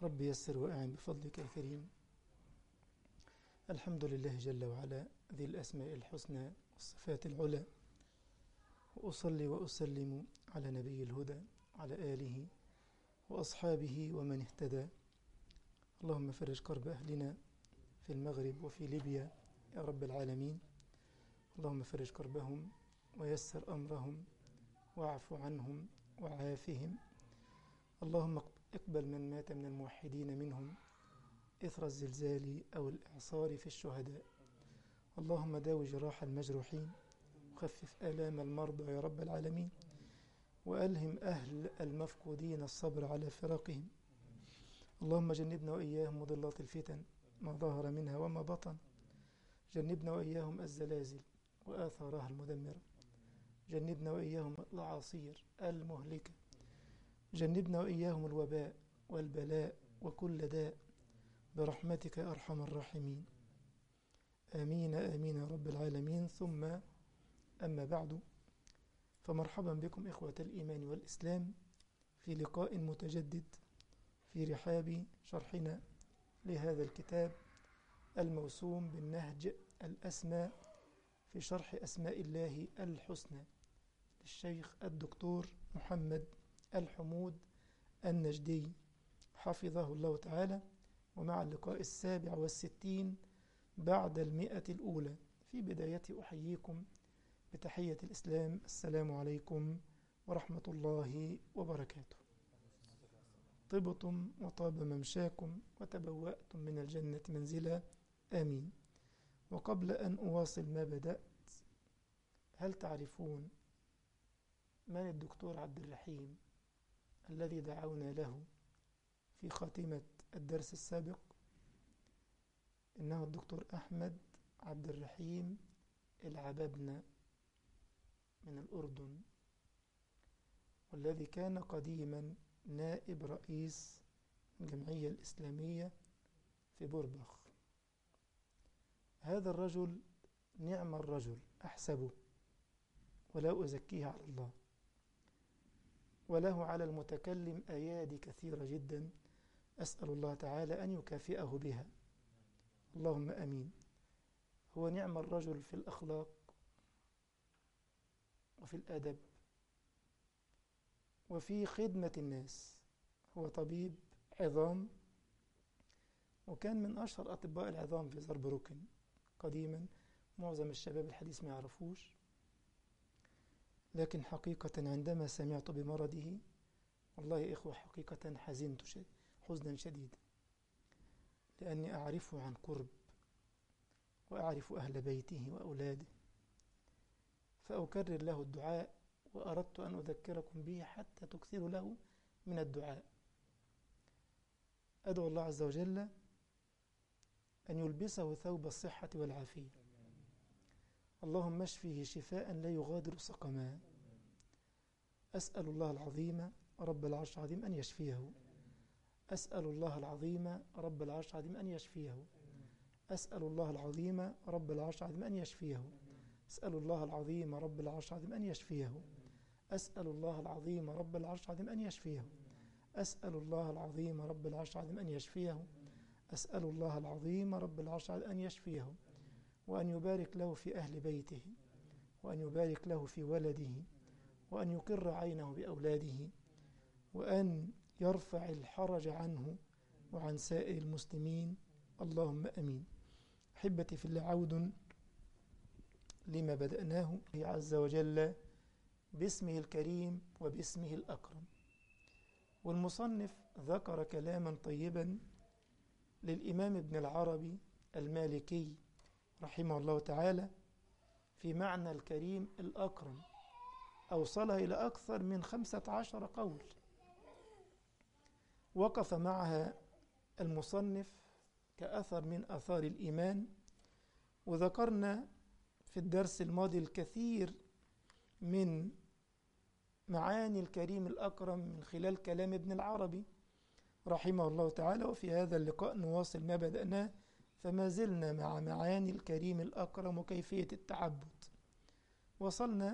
رب يسر وأعن بفضلك يا كريم الحمد لله جل وعلا ذي الأسماء الحسنى والصفات العلى وأصلي وأسلم على نبي الهدى على آله وأصحابه ومن اهتدى اللهم فرج كرب أهلنا في المغرب وفي ليبيا يا رب العالمين اللهم فرج كربهم ويسر أمرهم واعف عنهم وعافهم اللهم اقبل من مات من الموحدين منهم إثر الزلزال أو الإعصار في الشهداء اللهم داوي جراح المجروحين وخفف آلام المرضى يا رب العالمين وألهم أهل المفقودين الصبر على فراقهم اللهم جنبنا وإياهم مضلات الفتن ما ظهر منها وما بطن جنبنا وإياهم الزلازل وآثارها المدمرة جنبنا وإياهم الأعاصير المهلكة جنبنا وإياهم الوباء والبلاء وكل داء برحمتك يا أرحم الراحمين آمين آمين يا رب العالمين ثم أما بعد فمرحبا بكم إخوة الإيمان والإسلام في لقاء متجدد في رحاب شرحنا لهذا الكتاب الموسوم بالنهج الأسمى في شرح أسماء الله الحسنى للشيخ الدكتور محمد الحمود النجدي حفظه الله تعالى ومع اللقاء السابع والستين بعد المئة الأولى في بداية أحييكم بتحية الإسلام السلام عليكم ورحمة الله وبركاته طبتم وطاب ممشاكم وتبوأتم من الجنة منزلا آمين وقبل أن أواصل ما بدأت هل تعرفون من الدكتور عبد الرحيم الذي دعونا له في خاتمة الدرس السابق إنه الدكتور أحمد عبد الرحيم العببنة من الأردن والذي كان قديما نائب رئيس الجمعية الإسلامية في بوربخ هذا الرجل نعم الرجل أحسبه ولا أزكيه على الله وله على المتكلم أيادي كثيرة جدا أسأل الله تعالى أن يكافئه بها اللهم أمين هو نعم الرجل في الأخلاق وفي الأدب وفي خدمة الناس هو طبيب عظام وكان من أشهر أطباء العظام في زربروكن قديما معظم الشباب الحديث ما يعرفوش لكن حقيقة عندما سمعت بمرضه والله يا إخوة حقيقة حزنت شد حزنا شديدا لأني أعرفه عن قرب وأعرف أهل بيته وأولاده فأكرر له الدعاء وأردت أن أذكركم به حتى تكثروا له من الدعاء أدعو الله عز وجل أن يلبسه ثوب الصحة والعافية اللهم اشفه شفاء لا يغادر سقما أسأل الله العظيم رب العرش العظيم أن يشفيه أسأل الله العظيم رب العرش العظيم أن يشفيه أسأل الله العظيم رب العرش العظيم أن يشفيه أسأل الله العظيم رب العرش العظيم أن يشفيه أسأل الله العظيم رب العرش العظيم أن يشفيه أسأل الله العظيم رب العرش العظيم أن يشفيه أسأل الله العظيم رب العرش العظيم أن يشفيه وأن يبارك له في أهل بيته وأن يبارك له في ولده وأن يقر عينه بأولاده وأن يرفع الحرج عنه وعن سائر المسلمين اللهم أمين أحبتي في الله عود لما بدأناه عز وجل باسمه الكريم وباسمه الأكرم والمصنف ذكر كلاما طيبا للإمام ابن العربي المالكي رحمه الله تعالى في معنى الكريم الأكرم أوصلها إلى أكثر من خمسة عشر قول وقف معها المصنف كأثر من أثار الإيمان وذكرنا في الدرس الماضي الكثير من معاني الكريم الأكرم من خلال كلام ابن العربي رحمه الله تعالى وفي هذا اللقاء نواصل ما بدأناه فما زلنا مع معاني الكريم الأكرم وكيفية التعبد وصلنا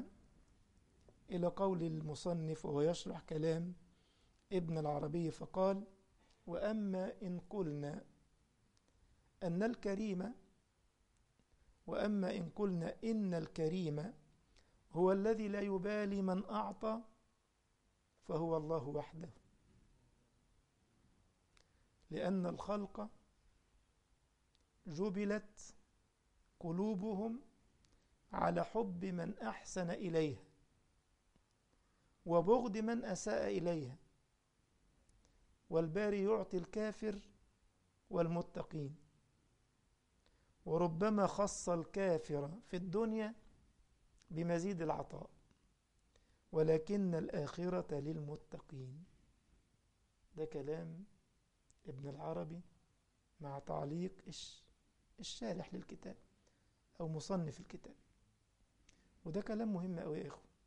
إلى قول المصنف وهو يشرح كلام ابن العربي فقال وأما إن قلنا أن الكريم وأما إن قلنا إن الكريم هو الذي لا يبالي من أعطى فهو الله وحده لأن الخلق جبلت قلوبهم على حب من أحسن إليها وبغض من أساء إليها والباري يعطي الكافر والمتقين وربما خص الكافر في الدنيا بمزيد العطاء ولكن الآخرة للمتقين ده كلام ابن العربي مع تعليق الشارح للكتاب أو مصنف الكتاب وده كلام مهم أوي يا إخوة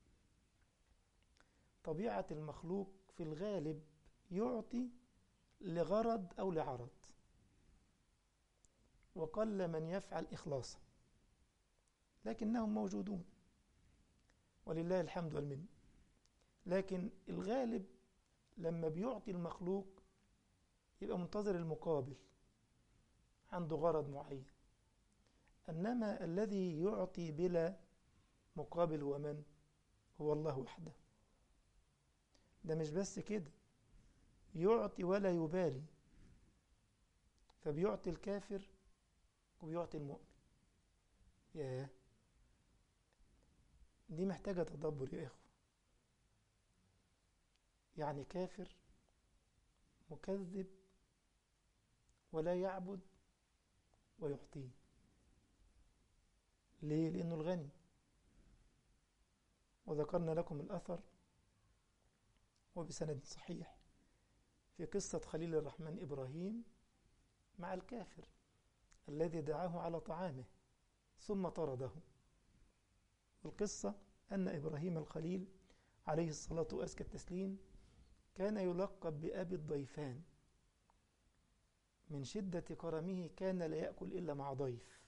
طبيعة المخلوق في الغالب يعطي لغرض أو لعرض وقل من يفعل إخلاصا لكنهم موجودون ولله الحمد والمن لكن الغالب لما بيعطي المخلوق يبقى منتظر المقابل عنده غرض معين إنما الذي يعطي بلا مقابل هو من؟ هو الله وحده ده مش بس كده يعطي ولا يبالي فبيعطي الكافر وبيعطي المؤمن ياه دي محتاجة تدبر يا إخوة يعني كافر مكذب ولا يعبد ويعطيه ليه؟ لأنه الغني وذكرنا لكم الأثر وبسند صحيح في قصة خليل الرحمن إبراهيم مع الكافر الذي دعاه على طعامه ثم طرده القصة أن إبراهيم الخليل عليه الصلاة وأزكى التسليم كان يلقب بأبي الضيفان من شدة كرمه كان لا يأكل إلا مع ضيف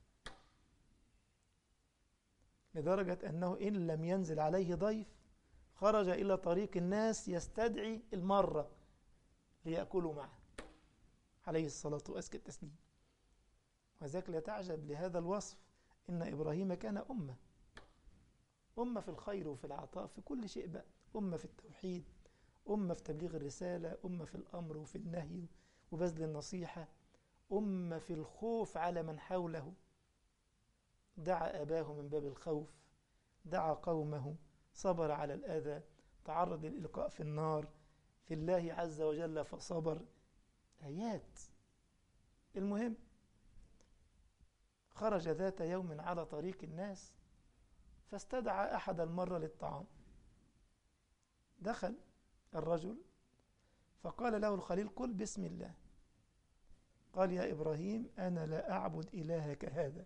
لدرجة أنه إن لم ينزل عليه ضيف خرج إلى طريق الناس يستدعي المرة ليأكلوا معه عليه الصلاة وأزكى التسليم وذاك لا تعجب لهذا الوصف إن إبراهيم كان أمة أمة في الخير وفي العطاء في كل شيء بقى أمة في التوحيد أمة في تبليغ الرسالة أمة في الأمر وفي النهي وبذل النصيحة أمة في الخوف على من حوله دعا أباه من باب الخوف دعا قومه صبر على الأذى تعرض للإلقاء في النار في الله عز وجل فصبر آيات المهم خرج ذات يوم على طريق الناس فاستدعى أحد المرة للطعام دخل الرجل فقال له الخليل قل بسم الله قال يا إبراهيم أنا لا أعبد إلهك هذا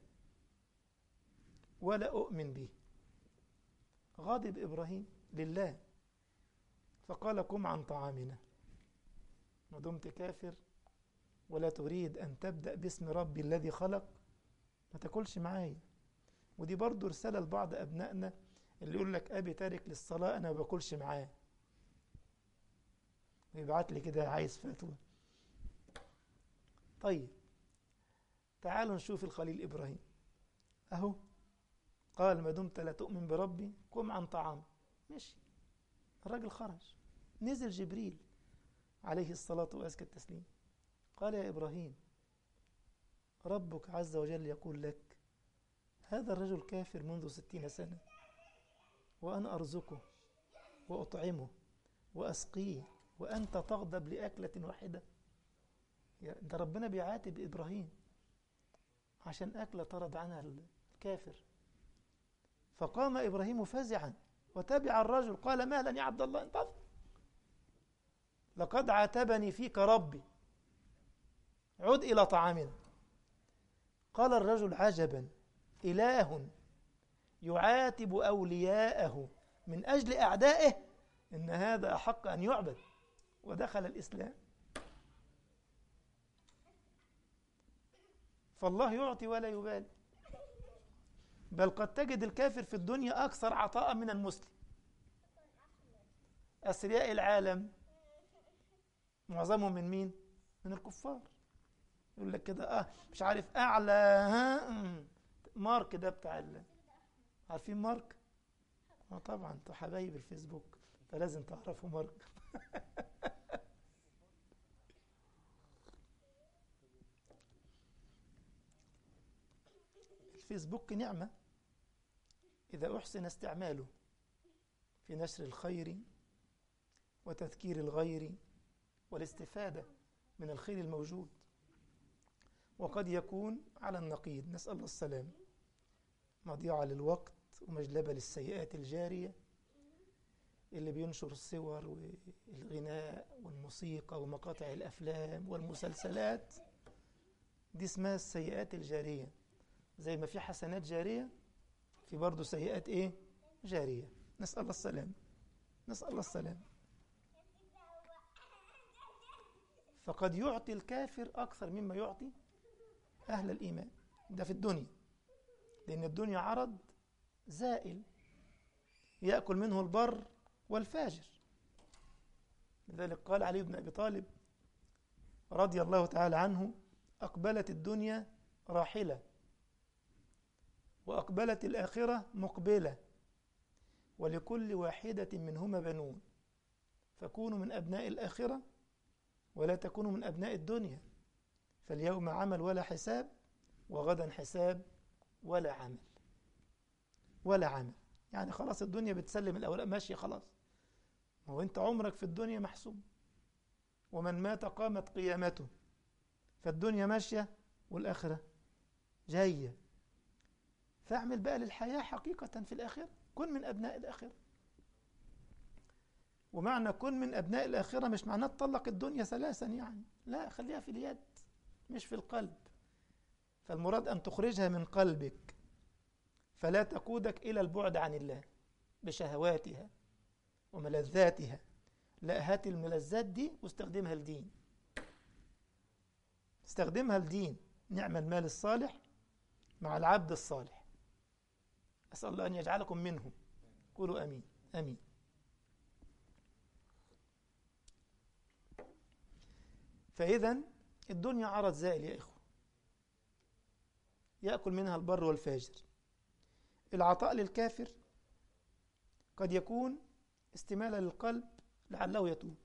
ولا أؤمن به غضب إبراهيم لله فقال قم عن طعامنا ما دمت كافر ولا تريد أن تبدأ باسم ربي الذي خلق ما تاكلش معايا ودي برضو رسالة لبعض أبنائنا اللي يقول لك أبي تارك للصلاة أنا ما باكلش معاه ويبعت لي كده عايز فتوى طيب تعالوا نشوف الخليل إبراهيم أهو قال ما دمت لا تؤمن بربي قم عن طعام مشي الراجل خرج نزل جبريل عليه الصلاة وأزكى التسليم قال يا إبراهيم ربك عز وجل يقول لك هذا الرجل كافر منذ ستين سنة وأنا أرزقه وأطعمه وأسقيه وأنت تغضب لأكلة واحدة ده ربنا بيعاتب إبراهيم عشان أكلة طرد عنها الكافر فقام إبراهيم فزعا وتبع الرجل قال مهلا يا عبد الله انتظر لقد عاتبني فيك ربي عد إلى طعامنا قال الرجل عجبا إله يعاتب أولياءه من أجل أعدائه إن هذا أحق أن يعبد ودخل الإسلام فالله يعطي ولا يبالي بل قد تجد الكافر في الدنيا أكثر عطاء من المسلم أثرياء العالم معظمهم من مين؟ من الكفار يقول لك كده اه مش عارف اعلى ها مم. مارك ده بتاع ال... عارفين مارك اه طبعا انتوا حبايب الفيسبوك فلازم تعرفوا مارك الفيسبوك نعمة إذا أحسن استعماله في نشر الخير وتذكير الغير والاستفادة من الخير الموجود وقد يكون على النقيض نسأل الله السلام مضيعة للوقت ومجلبة للسيئات الجارية اللي بينشر الصور والغناء والموسيقى ومقاطع الأفلام والمسلسلات دي اسمها السيئات الجارية زي ما في حسنات جارية في برضه سيئات ايه جارية نسأل الله السلام نسأل الله السلام فقد يعطي الكافر أكثر مما يعطي أهل الإيمان ده في الدنيا لأن الدنيا عرض زائل يأكل منه البر والفاجر لذلك قال علي بن أبي طالب رضي الله تعالى عنه أقبلت الدنيا راحلة وأقبلت الآخرة مقبلة ولكل واحدة منهما بنون فكونوا من أبناء الآخرة ولا تكونوا من أبناء الدنيا فاليوم عمل ولا حساب وغدا حساب ولا عمل ولا عمل يعني خلاص الدنيا بتسلم الأوراق ماشية خلاص هو أنت عمرك في الدنيا محسوب ومن مات قامت قيامته فالدنيا ماشية والآخرة جاية فاعمل بقى للحياة حقيقة في الآخرة كن من أبناء الآخرة ومعنى كن من أبناء الآخرة مش معناه تطلق الدنيا ثلاثا يعني لا خليها في اليد مش في القلب فالمراد أن تخرجها من قلبك فلا تقودك إلى البعد عن الله بشهواتها وملذاتها لا هات الملذات دي واستخدمها لدين استخدمها لدين نعم المال الصالح مع العبد الصالح أسأل الله أن يجعلكم منهم قولوا أمين أمين فإذا الدنيا عرض زائل يا إخوة يأكل منها البر والفاجر العطاء للكافر قد يكون استمالة للقلب لعله يتوب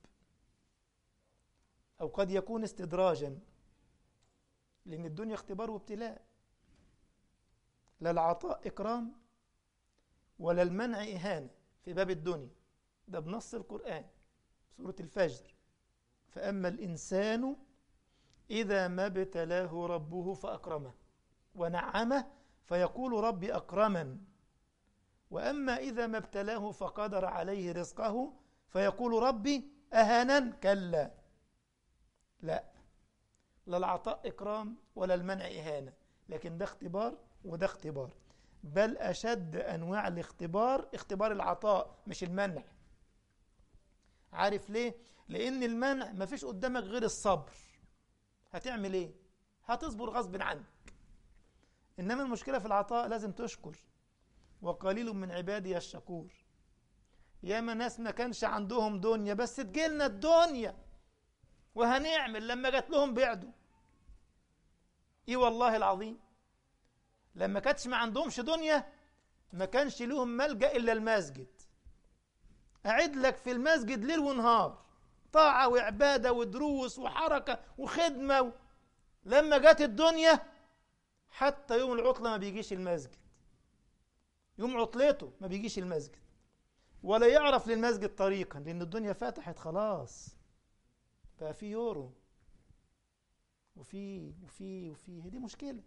أو قد يكون استدراجا لأن الدنيا اختبار وابتلاء لا العطاء إكرام ولا المنع إهانة في باب الدنيا ده بنص القرآن سورة الفجر فأما الإنسان إذا ما ابتلاه ربه فأكرمه ونعمه فيقول ربي أكرمن وأما إذا ما ابتلاه فقدر عليه رزقه فيقول ربي أهانا كلا لا لا العطاء إكرام ولا المنع إهانة لكن ده اختبار وده اختبار بل أشد أنواع الاختبار اختبار العطاء مش المنع عارف ليه؟ لأن المنع مفيش قدامك غير الصبر هتعمل ايه؟ هتصبر غصب عنك إنما المشكلة في العطاء لازم تشكر وقليل من عبادي الشكور ياما ناس ما كانش عندهم دنيا بس تجيلنا الدنيا وهنعمل لما جات لهم بعدوا ايه والله العظيم لما كانتش ما عندهمش دنيا ما كانش لهم ملجأ إلا المسجد أعد لك في المسجد ليل ونهار طاعة وعبادة ودروس وحركة وخدمة و... لما جت الدنيا حتى يوم العطلة ما بيجيش المسجد يوم عطلته ما بيجيش المسجد ولا يعرف للمسجد طريقا لأن الدنيا فتحت خلاص بقى في يورو وفي وفي وفي دي مشكلة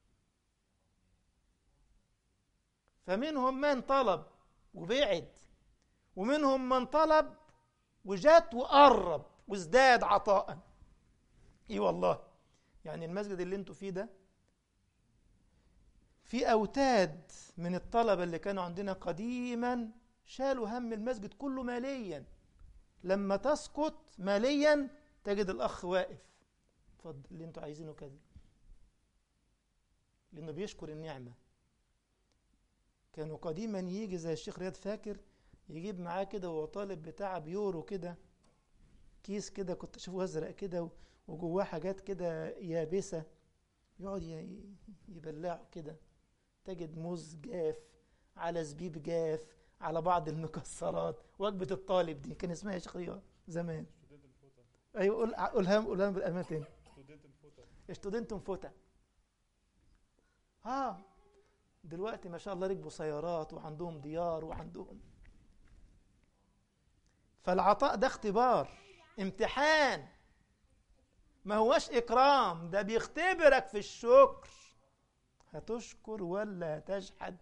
فمنهم من طلب وبعد ومنهم من طلب وجات وقرب وازداد عطاء اي والله يعني المسجد اللي انتوا فيه ده في أوتاد من الطلبة اللي كانوا عندنا قديما شالوا هم المسجد كله ماليا لما تسقط ماليا تجد الأخ واقف اتفضل اللي انتوا عايزينه كذا لأنه بيشكر النعمة كانوا قديما يجي زي الشيخ رياض فاكر يجيب معاه كده وهو طالب بتاع بيورو كده كيس كده كنت اشوفه ازرق كده وجواه حاجات كده يابسة يقعد ي- يبلعه كده تجد موز جاف على زبيب جاف على بعض المكسرات وجبة الطالب دي كان اسمها يا شيخ رياض زمان ايوه قول قولها قولها بالألمان تاني اشتودنتم فوتا ها دلوقتي ما شاء الله ركبوا سيارات وعندهم ديار وعندهم فالعطاء ده اختبار امتحان ما هوش إكرام ده بيختبرك في الشكر هتشكر ولا تجحد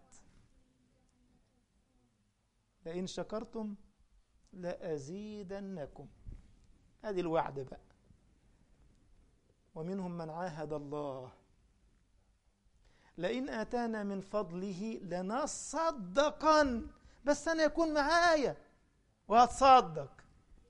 لئن شكرتم لأزيدنكم هذه الوعد بقى ومنهم من عاهد الله لئن آتانا من فضله لنصدقن بس أنا يكون معايا وهتصدق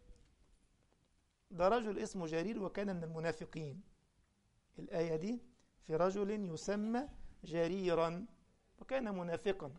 ده رجل اسمه جرير وكان من المنافقين الآية دي في رجل يسمى جريرا وكان منافقا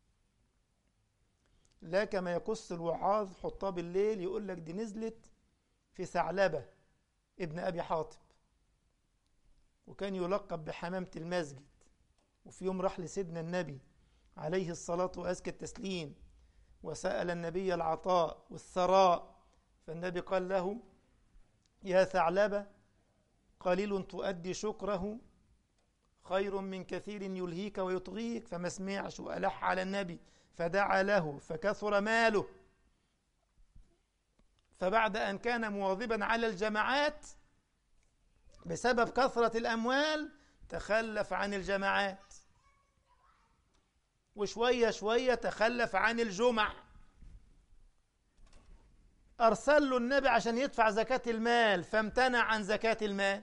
لا كما يقص الوعاظ حطاه بالليل يقول لك دي نزلت في ثعلبة ابن أبي حاطب وكان يلقب بحمامة المسجد وفي يوم راح لسيدنا النبي عليه الصلاة وأزكى التسليم وسأل النبي العطاء والثراء فالنبي قال له يا ثعلبة قليل تؤدي شكره خير من كثير يلهيك ويطغيك فما سمعش وألح على النبي فدعا له فكثر ماله فبعد أن كان مواظبا على الجماعات بسبب كثرة الأموال تخلف عن الجماعات وشوية شوية تخلف عن الجمع أرسل له النبي عشان يدفع زكاة المال فامتنع عن زكاة المال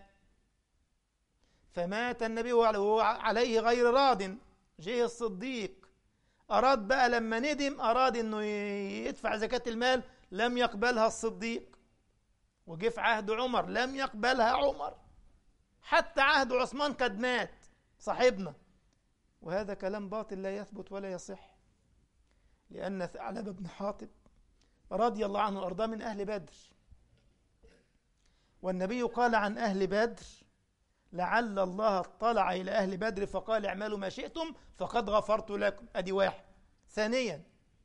فمات النبي وهو عليه غير راض جه الصديق أراد بقى لما ندم أراد أنه يدفع زكاة المال لم يقبلها الصديق وجه في عهد عمر لم يقبلها عمر حتى عهد عثمان قد مات صاحبنا وهذا كلام باطل لا يثبت ولا يصح لأن ثعلبة بن حاطب رضي الله عنه وأرضاه من أهل بدر والنبي قال عن أهل بدر لعل الله اطلع إلى أهل بدر فقال اعملوا ما شئتم فقد غفرت لكم أدي واحد ثانيا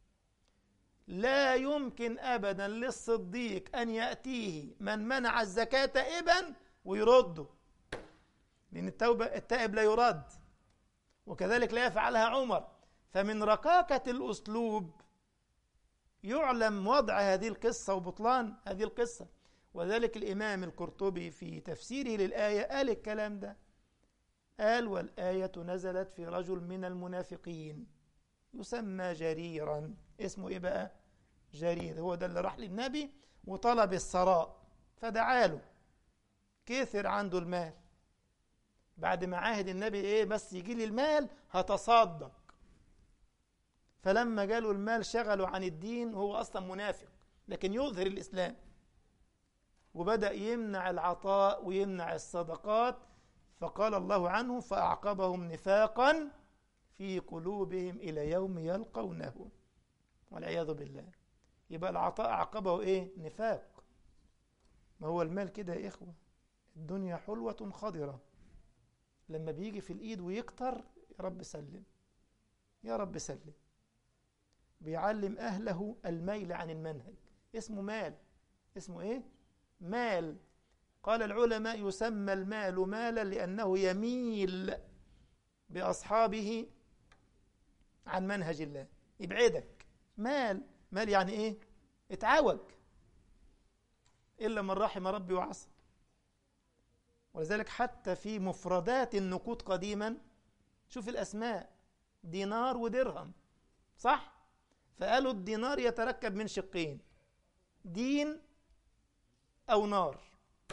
لا يمكن أبدا للصديق أن يأتيه من منع الزكاة إبا ويرده لأن التوبة التائب لا يرد وكذلك لا يفعلها عمر فمن رقاقة الأسلوب يعلم وضع هذه القصة وبطلان هذه القصة وذلك الإمام القرطبي في تفسيره للآية قال الكلام ده قال والآية نزلت في رجل من المنافقين يسمى جريرا اسمه إيه بقى جرير هو ده اللي راح للنبي وطلب الثراء فدعا له كثر عنده المال بعد ما عاهد النبي ايه بس يجي لي المال هتصدق فلما جاله المال شغله عن الدين وهو اصلا منافق لكن يظهر الاسلام وبدا يمنع العطاء ويمنع الصدقات فقال الله عنه فاعقبهم نفاقا في قلوبهم الى يوم يلقونه والعياذ بالله يبقى العطاء اعقبه ايه نفاق ما هو المال كده يا اخوه الدنيا حلوه خضره لما بيجي في الايد ويكتر يا رب سلم يا رب سلم بيعلم اهله الميل عن المنهج اسمه مال اسمه ايه مال قال العلماء يسمى المال مالا لانه يميل باصحابه عن منهج الله يبعدك مال مال يعني ايه اتعوج الا من رحم ربي وعصى ولذلك حتى في مفردات النقود قديما شوف الأسماء دينار ودرهم صح؟ فقالوا الدينار يتركب من شقين دين أو نار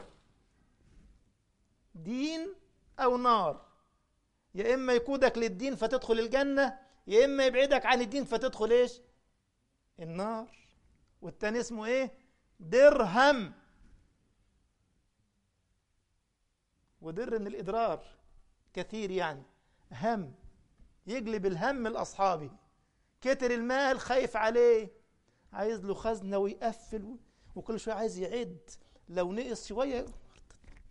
دين أو نار يا إما يقودك للدين فتدخل الجنة يا إما يبعدك عن الدين فتدخل إيش؟ النار والتاني اسمه إيه؟ درهم ودر من الإضرار كثير يعني هم يجلب الهم لأصحابه كتر المال خايف عليه عايز له خزنة ويقفل وكل شوية عايز يعد لو نقص شوية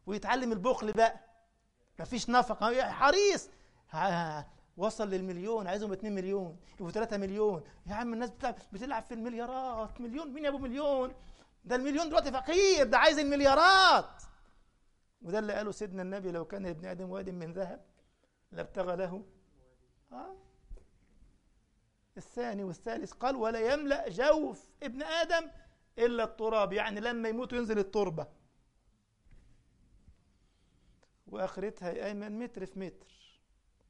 ويتعلم البخل بقى مفيش نفقه حريص وصل للمليون عايزهم 2 مليون يبقوا 3 مليون يا عم الناس بتلعب في المليارات مليون مين يا ابو مليون ده المليون دلوقتي فقير ده عايز المليارات وده اللي قاله سيدنا النبي لو كان ابن ادم واد من ذهب لابتغى له آه. الثاني والثالث قال ولا يملا جوف ابن ادم الا التراب يعني لما يموت ينزل التربه واخرتها يا ايمن متر في متر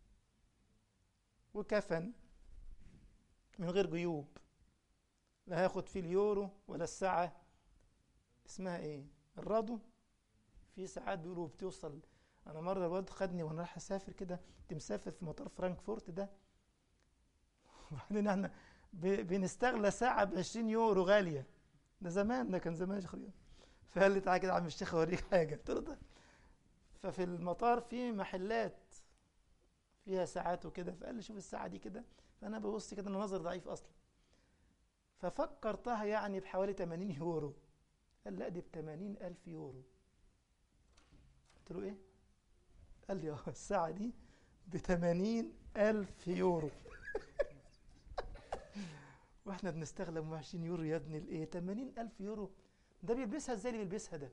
وكفن من غير جيوب لا هياخد فيه اليورو ولا الساعه اسمها ايه الرادو في ساعات بيقولوا بتوصل انا مره الواد خدني وانا رايح اسافر كده كنت مسافر في مطار فرانكفورت ده وبعدين احنا بنستغلى ساعه ب 20 يورو غاليه ده زمان ده كان زمان يا شيخ فقال لي تعالى كده يا عم الشيخ اوريك حاجه قلت له ده ففي المطار في محلات فيها ساعات وكده فقال لي شوف الساعه دي كده فانا ببص كده انا نظر ضعيف اصلا ففكرتها يعني بحوالي 80 يورو قال لا دي ب 80 ألف يورو قلت له ايه قال لي اه الساعة دي ب 80 ألف يورو واحنا بنستغلى 20 يورو يا ابني الايه 80 ألف يورو ده بيلبسها ازاي اللي بيلبسها ده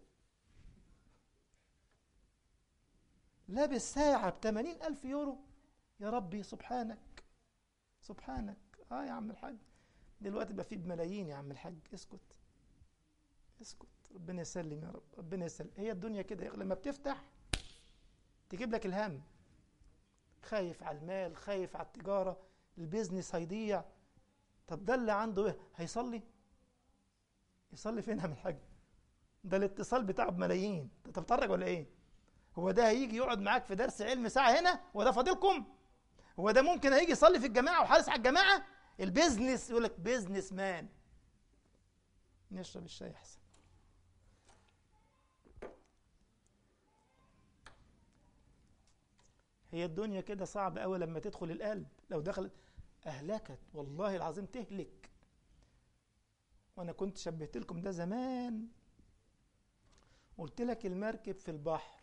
لابس ساعة ب 80 ألف يورو يا ربي سبحانك سبحانك اه يا عم الحاج دلوقتي بقى فيه بملايين يا عم الحاج اسكت اسكت ربنا يسلم يا رب ربنا يسلم هي الدنيا كده لما بتفتح تجيب لك الهم خايف على المال خايف على التجارة البيزنس هيضيع طب ده اللي عنده ايه هيصلي يصلي فين يا الحاج ده الاتصال بتاعه بملايين انت بتتفرج ولا ايه هو ده هيجي يقعد معاك في درس علم ساعة هنا هو ده فاضلكم هو ده ممكن هيجي يصلي في الجماعة وحارس على الجماعة البيزنس يقول لك بيزنس مان نشرب الشاي احسن هي الدنيا كده صعبة قوي لما تدخل القلب لو دخلت أهلكت والله العظيم تهلك وأنا كنت شبهت لكم ده زمان قلت لك المركب في البحر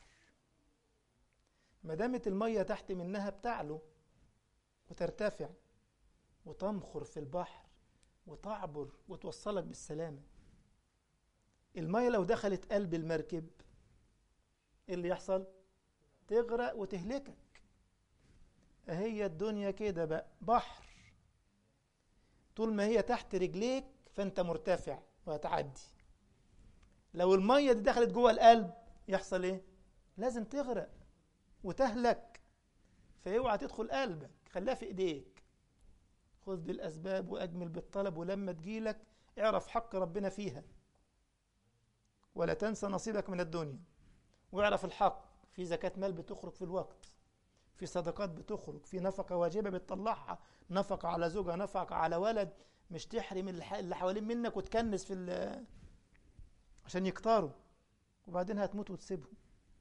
ما دامت المية تحت منها بتعلو وترتفع وتمخر في البحر وتعبر وتوصلك بالسلامة المية لو دخلت قلب المركب ايه اللي يحصل تغرق وتهلكك هي الدنيا كده بقى بحر طول ما هي تحت رجليك فانت مرتفع وهتعدي لو المية دي دخلت جوه القلب يحصل ايه لازم تغرق وتهلك فاوعى تدخل قلبك خليها في ايديك خذ بالاسباب واجمل بالطلب ولما تجيلك اعرف حق ربنا فيها ولا تنسى نصيبك من الدنيا واعرف الحق في زكاة مال بتخرج في الوقت في صدقات بتخرج في نفقة واجبة بتطلعها نفقة على زوجة نفقة على ولد مش تحرم اللي حوالين منك وتكنس في عشان يكتروا وبعدين هتموت وتسيبهم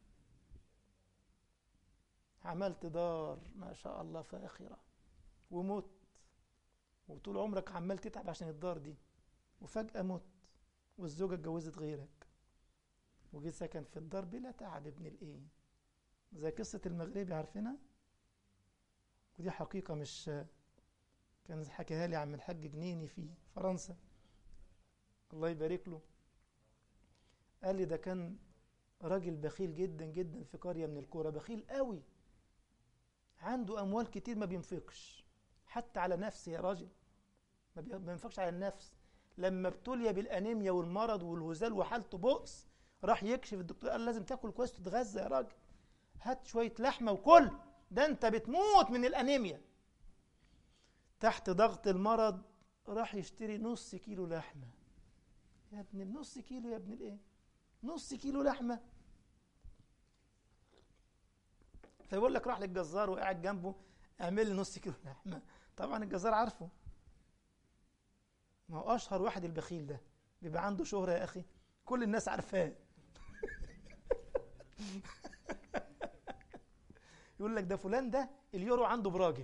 عملت دار ما شاء الله فاخرة ومت وطول عمرك عمال تتعب عشان الدار دي وفجأة مت والزوجة اتجوزت غيرك وجي سكن في الدار بلا تعب ابن الايه زي قصة المغربي عارفينها ودي حقيقة مش كان حكيها لي عم الحاج جنيني في فرنسا الله يبارك له قال لي ده كان راجل بخيل جدا جدا في قرية من القرى بخيل قوي عنده أموال كتير ما بينفقش حتى على نفسه يا راجل ما بينفقش على النفس لما ابتلي بالأنيميا والمرض والهزال وحالته بؤس راح يكشف الدكتور قال لازم تاكل كويس وتتغذى يا راجل هات شوية لحمة وكل ده انت بتموت من الأنيميا تحت ضغط المرض راح يشتري نص كيلو لحمة يا ابن النص كيلو يا ابن الايه نص كيلو لحمة فيقول لك راح للجزار وقاعد جنبه اعمل لي نص كيلو لحمة طبعا الجزار عارفه ما هو اشهر واحد البخيل ده بيبقى عنده شهرة يا اخي كل الناس عارفاه يقول لك ده فلان ده اليورو عنده براجل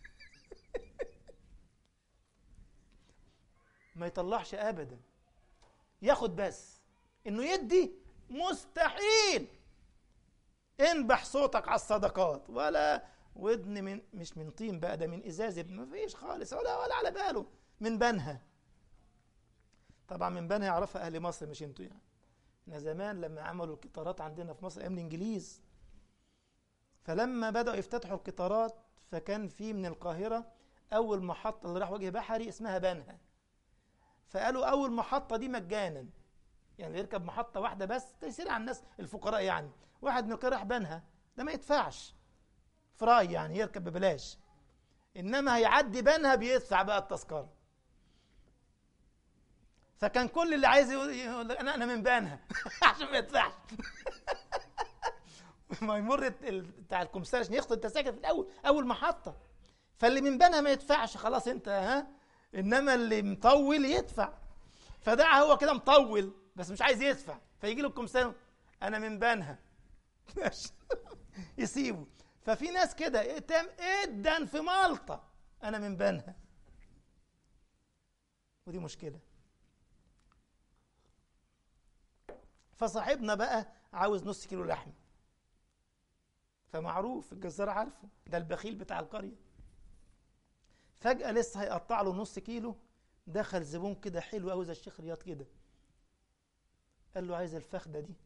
ما يطلعش ابدا ياخد بس انه يدي مستحيل ينبح صوتك على الصدقات ولا ودن من مش من طين بقى ده من ازاز ما فيش خالص ولا ولا على باله من بنها طبعا من بنها يعرفها اهل مصر مش انتوا يعني احنا زمان لما عملوا القطارات عندنا في مصر ايام الانجليز فلما بداوا يفتتحوا القطارات فكان في من القاهره اول محطه اللي راح وجه بحري اسمها بنها فقالوا اول محطه دي مجانا يعني يركب محطه واحده بس تيسير على الناس الفقراء يعني واحد من القاهره راح بنها ده ما يدفعش فراي يعني يركب ببلاش انما هيعدي بنها بيدفع بقى التذكره فكان كل اللي عايز يقول انا انا من بنها عشان ما يدفعش ما يمر بتاع الكمساري عشان ياخد التذاكر في الاول اول محطه فاللي من بنها ما يدفعش خلاص انت ها انما اللي مطول يدفع فدعا هو كده مطول بس مش عايز يدفع فيجي له الكمساري انا من بنها يسيبه ففي ناس كده تم ادا في مالطا انا من بنها ودي مشكله فصاحبنا بقى عاوز نص كيلو لحم فمعروف الجزار عارفه ده البخيل بتاع القريه فجاه لسه هيقطع له نص كيلو دخل زبون كده حلو قوي زي الشيخ رياض كده قال له عايز الفخده دي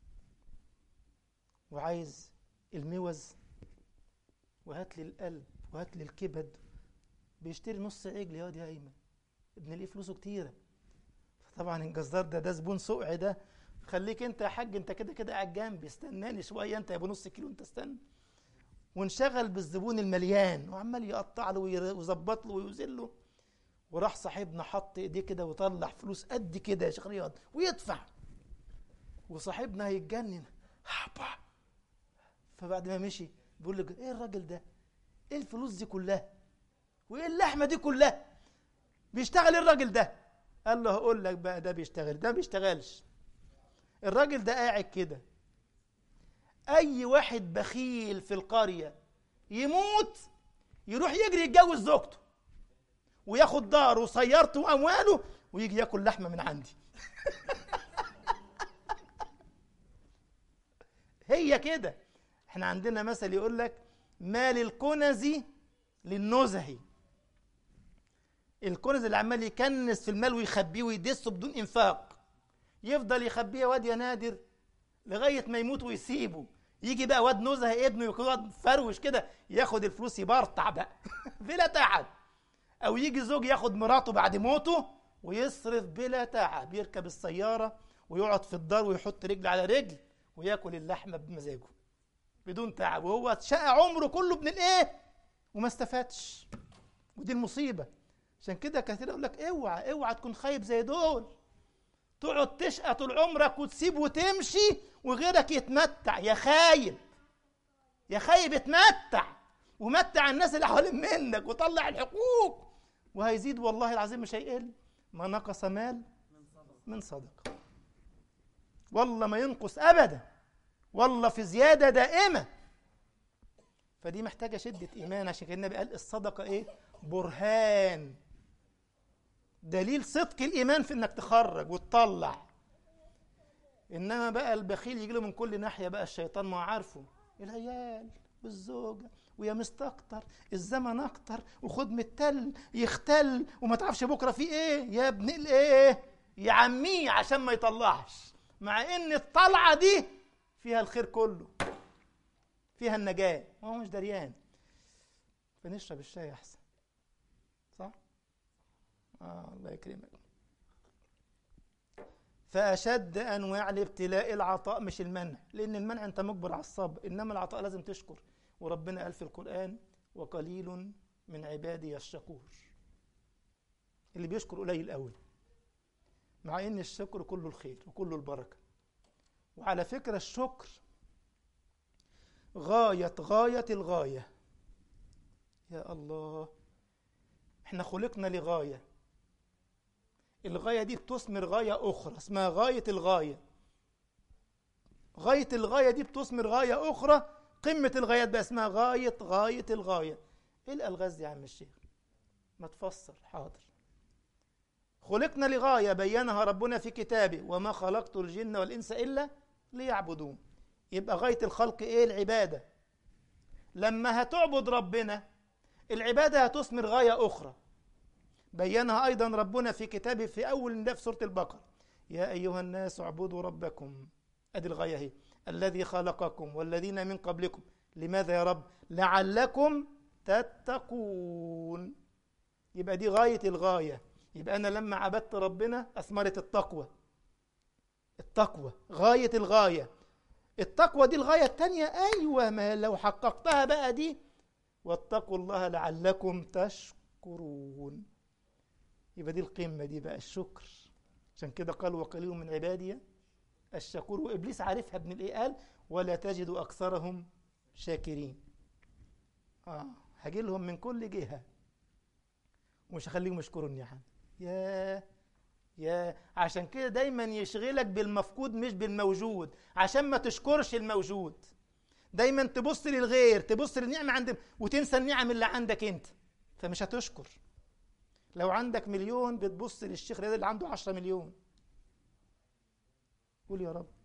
وعايز الموز وهات لي القلب وهات لي الكبد بيشتري نص عجل يا واد يا ايمن ابن ليه فلوسه كتيره فطبعا الجزار ده ده زبون سقع ده خليك انت يا حاج انت كده كده قاعد جنبي استناني شويه انت يا ابو نص كيلو انت استنى وانشغل بالزبون المليان وعمال يقطع له ويظبط له ويوزن له وراح صاحبنا حط ايديه كده وطلع فلوس قد كده يا شيخ رياض ويدفع وصاحبنا هيتجنن هابا فبعد ما مشي بيقول له ايه الراجل ده ايه الفلوس دي كلها وايه اللحمه دي كلها بيشتغل ايه الراجل ده قال له هقول لك بقى ده بيشتغل ده ما بيشتغلش الراجل ده قاعد كده اي واحد بخيل في القريه يموت يروح يجري يتجوز زوجته وياخد داره وسيارته وامواله ويجي ياكل لحمه من عندي هي كده احنا عندنا مثل يقول لك مال الكنز للنزهي الكنز اللي عمال يكنس في المال ويخبيه ويدسه بدون انفاق يفضل يخبيه واد يا نادر لغايه ما يموت ويسيبه يجي بقى واد نزهه ابنه يقعد فروش كده ياخد الفلوس يبرطع بقى بلا تعب او يجي زوج ياخد مراته بعد موته ويصرف بلا تعب يركب السياره ويقعد في الدار ويحط رجل على رجل وياكل اللحمه بمزاجه بدون تعب وهو شقى عمره كله ابن الايه وما استفادش ودي المصيبه عشان كده كثير يقول لك اوعى اوعى تكون خايب زي دول تقعد تشقى طول عمرك وتسيب وتمشي وغيرك يتمتع يا خايب يا خايب اتمتع ومتع الناس اللي حوالين منك وطلع الحقوق وهيزيد والله العظيم مش هيقل ما نقص مال من صدقه والله ما ينقص ابدا والله في زياده دائمه فدي محتاجه شده ايمان عشان كده النبي قال الصدقه ايه برهان دليل صدق الايمان في انك تخرج وتطلع انما بقى البخيل يجي له من كل ناحيه بقى الشيطان ما عارفه العيال والزوجه ويا مستكتر الزمن اكتر وخد من التل يختل وما تعرفش بكره في ايه يا ابن الايه يعميه عشان ما يطلعش مع ان الطلعه دي فيها الخير كله فيها النجاه وهو مش دريان فنشرب الشاي احسن صح آه الله يكرمك فأشد أنواع الابتلاء العطاء مش المنع لأن المنع أنت مجبر على الصبر إنما العطاء لازم تشكر وربنا قال في القرآن وقليل من عبادي الشكور اللي بيشكر قليل قوي مع ان الشكر كله الخير وكله البركه وعلى فكره الشكر غايه غايه الغايه يا الله احنا خلقنا لغايه الغايه دي بتثمر غايه اخرى اسمها غايه الغايه غايه الغايه دي بتثمر غايه اخرى قمه الغايات بقى اسمها غايه غايه الغايه ايه الالغاز دي يا عم الشيخ ما تفسر حاضر خلقنا لغايه بينها ربنا في كتابه وما خلقت الجن والانس الا ليعبدون يبقى غاية الخلق إيه العبادة لما هتعبد ربنا العبادة هتثمر غاية أخرى بينها أيضا ربنا في كتابه في أول في سورة البقرة يا أيها الناس اعبدوا ربكم أدي الغاية هي الذي خلقكم والذين من قبلكم لماذا يا رب لعلكم تتقون يبقى دي غاية الغاية يبقى أنا لما عبدت ربنا أثمرت التقوى التقوى غاية الغاية التقوى دي الغاية التانية أيوة ما لو حققتها بقى دي واتقوا الله لعلكم تشكرون يبقى دي القمة دي بقى الشكر عشان كده قال وقليل من عبادي الشكور وإبليس عارفها ابن الإيه قال ولا تجد أكثرهم شاكرين آه هجي لهم من كل جهة ومش هخليهم يشكروني يا حمد يا يا عشان كده دايما يشغلك بالمفقود مش بالموجود عشان ما تشكرش الموجود دايما تبص للغير تبص للنعمة عند وتنسى النعم اللي عندك انت فمش هتشكر لو عندك مليون بتبص للشيخ رياض اللي عنده عشرة مليون قول يا رب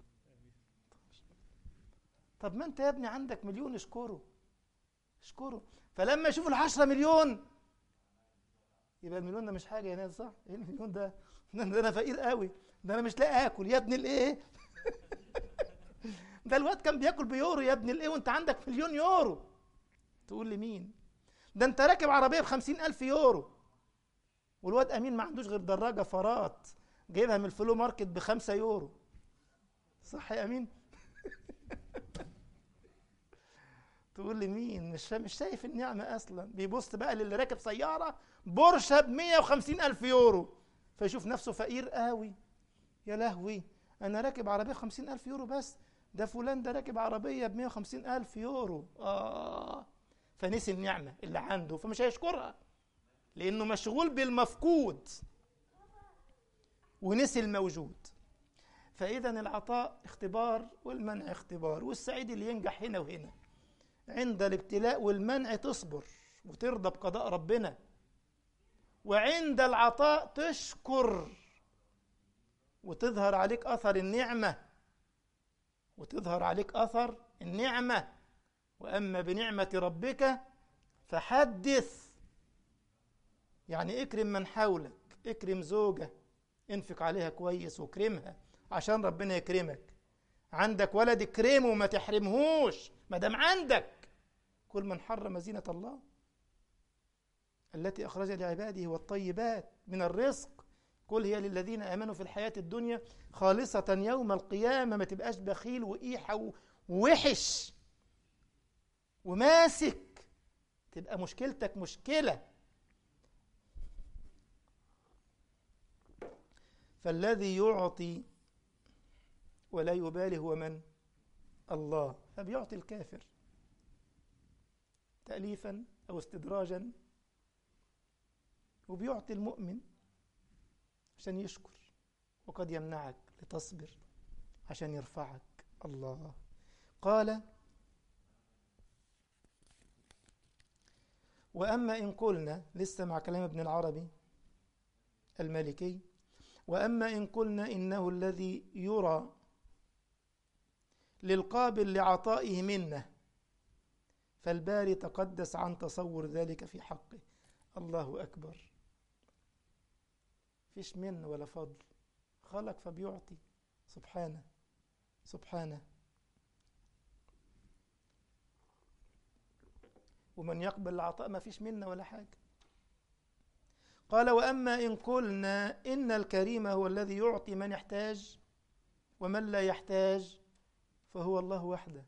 طب ما انت يا ابني عندك مليون اشكره اشكره فلما يشوف العشرة مليون يبقى المليون ده مش حاجة يا ناس صح؟ ايه المليون ده؟ ده انا فقير قوي ده انا مش لاقي اكل يا ابن الايه؟ ده الواد كان بياكل بيورو يا ابن الايه وانت عندك مليون يورو تقول لي مين؟ ده انت راكب عربية بخمسين ألف يورو والواد أمين ما عندوش غير دراجة فرات جايبها من الفلو ماركت بخمسة يورو صح يا أمين؟ تقول لي مين مش مش شايف النعمة أصلا بيبص بقى للي راكب سيارة بورشة ب 150 ألف يورو فيشوف نفسه فقير قوي يا لهوي أنا راكب عربية 50 ألف يورو بس ده فلان ده راكب عربية ب 150 ألف يورو آه فنسي النعمة اللي عنده فمش هيشكرها لأنه مشغول بالمفقود ونسي الموجود فإذا العطاء اختبار والمنع اختبار والسعيد اللي ينجح هنا وهنا عند الابتلاء والمنع تصبر وترضى بقضاء ربنا وعند العطاء تشكر وتظهر عليك اثر النعمه وتظهر عليك اثر النعمه واما بنعمه ربك فحدث يعني اكرم من حولك اكرم زوجه انفق عليها كويس واكرمها عشان ربنا يكرمك عندك ولد اكرمه وما تحرمهوش ما دام عندك كل من حرم زينة الله التي أخرج لعباده والطيبات من الرزق كل هي للذين آمنوا في الحياة الدنيا خالصة يوم القيامة ما تبقاش بخيل وإيحة ووحش وماسك تبقى مشكلتك مشكلة فالذي يعطي ولا يبالي هو من الله فبيعطي الكافر تأليفا أو استدراجا وبيعطي المؤمن عشان يشكر وقد يمنعك لتصبر عشان يرفعك الله قال وأما إن قلنا لسه مع كلام ابن العربي المالكي وأما إن قلنا إنه الذي يرى للقابل لعطائه منه فالباري تقدس عن تصور ذلك في حقه الله أكبر فيش من ولا فضل خلق فبيعطي سبحانه سبحانه ومن يقبل العطاء ما فيش منا ولا حاجة قال وأما إن قلنا إن الكريم هو الذي يعطي من يحتاج ومن لا يحتاج فهو الله وحده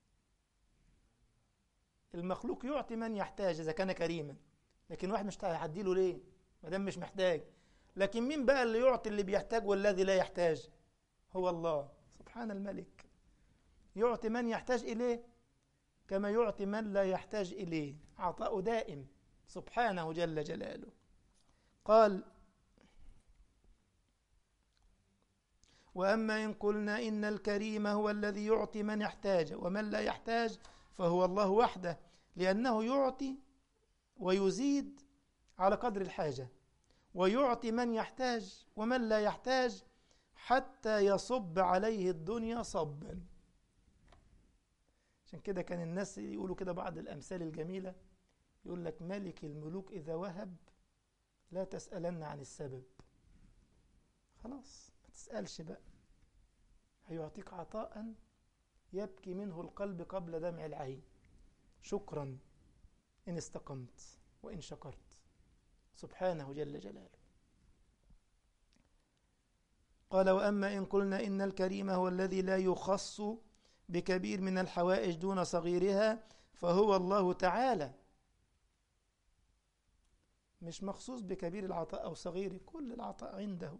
المخلوق يعطي من يحتاج إذا كان كريما لكن واحد مش هيديله ليه ما دام مش محتاج لكن مين بقى اللي يعطي اللي بيحتاج والذي لا يحتاج هو الله سبحان الملك يعطي من يحتاج إليه كما يعطي من لا يحتاج إليه عطاء دائم سبحانه جل جلاله قال وأما إن قلنا إن الكريم هو الذي يعطي من يحتاج ومن لا يحتاج فهو الله وحده لأنه يعطي ويزيد على قدر الحاجة ويعطي من يحتاج ومن لا يحتاج حتى يصب عليه الدنيا صبا عشان كده كان الناس يقولوا كده بعض الأمثال الجميلة يقول لك ملك الملوك إذا وهب لا تسألن عن السبب خلاص ما تسألش بقى هيعطيك عطاء يبكي منه القلب قبل دمع العين شكرا إن استقمت وإن شكرت سبحانه جل جلاله قال وأما إن قلنا إن الكريم هو الذي لا يخص بكبير من الحوائج دون صغيرها فهو الله تعالى مش مخصوص بكبير العطاء أو صغيره كل العطاء عنده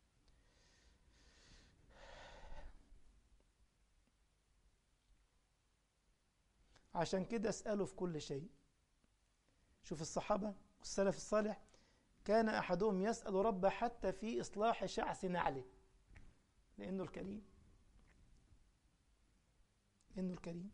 عشان كده اسأله في كل شيء شوف الصحابة والسلف الصالح كان أحدهم يسأل ربه حتى في إصلاح شعث نعله لأنه الكريم لأنه الكريم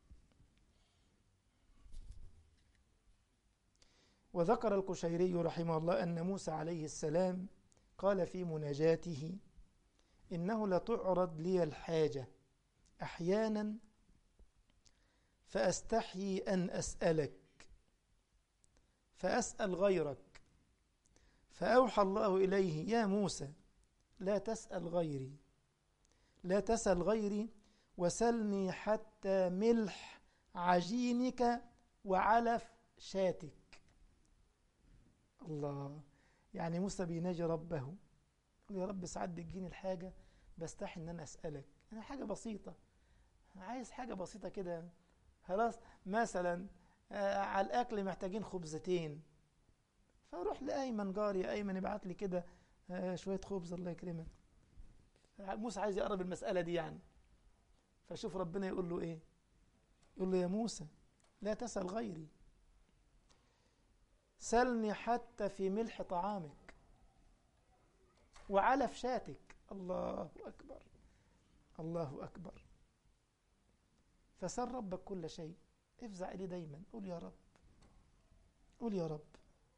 وذكر القشيري رحمه الله أن موسى عليه السلام قال في مناجاته إنه لتعرض لي الحاجة أحيانا فأستحيي أن أسألك فأسأل غيرك فأوحى الله إليه يا موسى لا تسأل غيري لا تسأل غيري وسلني حتى ملح عجينك وعلف شاتك الله يعني موسى بيناجي ربه يقول يا رب ساعات بتجيني الحاجة بستحي ان انا اسألك انا حاجة بسيطة عايز حاجة بسيطة كده خلاص مثلا آه على الاكل محتاجين خبزتين فاروح لايمن جاري ايمن يبعت لي كده آه شوية خبز الله يكرمك موسى عايز يقرب المسألة دي يعني فشوف ربنا يقول له ايه يقول له يا موسى لا تسأل غيري سلني حتى في ملح طعامك وعلف شاتك الله أكبر الله أكبر فسل ربك كل شيء افزع إليه دايما قول يا رب قول يا رب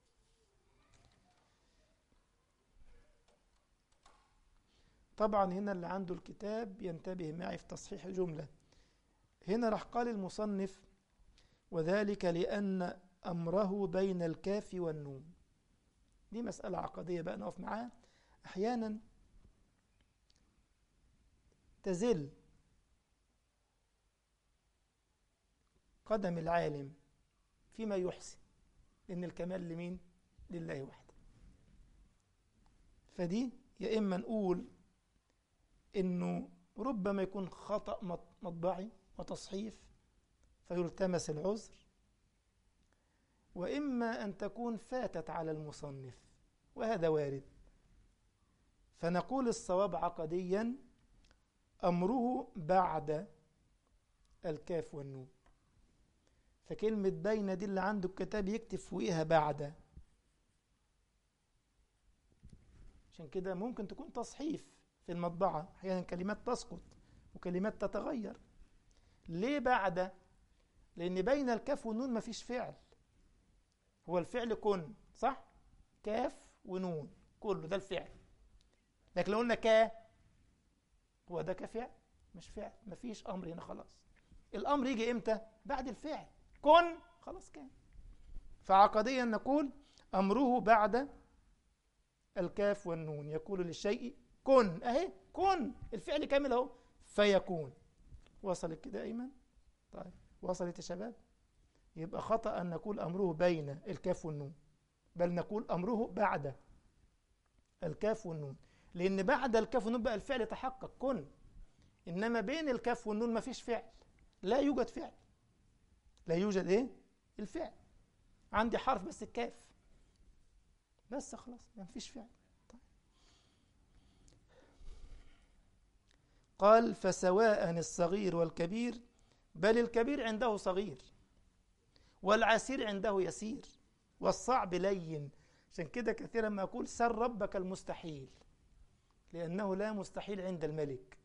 طبعا هنا اللي عنده الكتاب ينتبه معي في تصحيح جملة هنا راح قال المصنف وذلك لأن أمره بين الكاف والنون دي مسألة عقدية بقى نقف معاها أحيانا تزل قدم العالم فيما يحسن إن الكمال لمين؟ لله وحده فدي يا إما نقول إنه ربما يكون خطأ مطبعي وتصحيف فيلتمس العذر وإما أن تكون فاتت على المصنف وهذا وارد فنقول الصواب عقديا أمره بعد الكاف والنون فكلمة بين دي اللي عنده الكتاب يكتب فوقها بعد عشان كده ممكن تكون تصحيف في المطبعة أحيانا كلمات تسقط وكلمات تتغير ليه بعد لأن بين الكاف والنون مفيش فعل هو الفعل كن صح كاف ونون كله ده الفعل لكن لو قلنا كا هو ده كفعل مش فعل مفيش امر هنا خلاص الامر يجي امتى بعد الفعل كن خلاص كان فعقديا نقول امره بعد الكاف والنون يقول للشيء كن اهي كن الفعل كامل اهو فيكون وصلت كده ايمن طيب وصلت يا شباب يبقى خطأ أن نقول أمره بين الكاف والنون بل نقول أمره بعد الكاف والنون لأن بعد الكاف والنون بقى الفعل تحقق كن إنما بين الكاف والنون ما فيش فعل لا يوجد فعل لا يوجد إيه الفعل عندي حرف بس الكاف بس خلاص ما فيش فعل طيب. قال فسواء الصغير والكبير بل الكبير عنده صغير والعسير عنده يسير والصعب لين عشان كده كثيرا ما أقول سر ربك المستحيل لأنه لا مستحيل عند الملك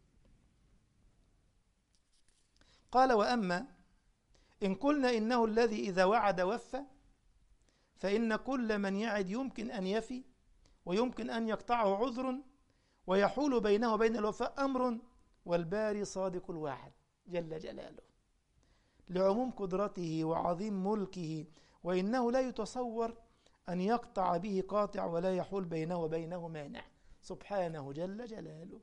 قال وأما إن قلنا إنه الذي إذا وعد وفى فإن كل من يعد يمكن أن يفي ويمكن أن يقطعه عذر ويحول بينه وبين الوفاء أمر والباري صادق الوعد جل جلاله لعموم قدرته وعظيم ملكه وإنه لا يتصور أن يقطع به قاطع ولا يحول بينه وبينه مانع سبحانه جل جلاله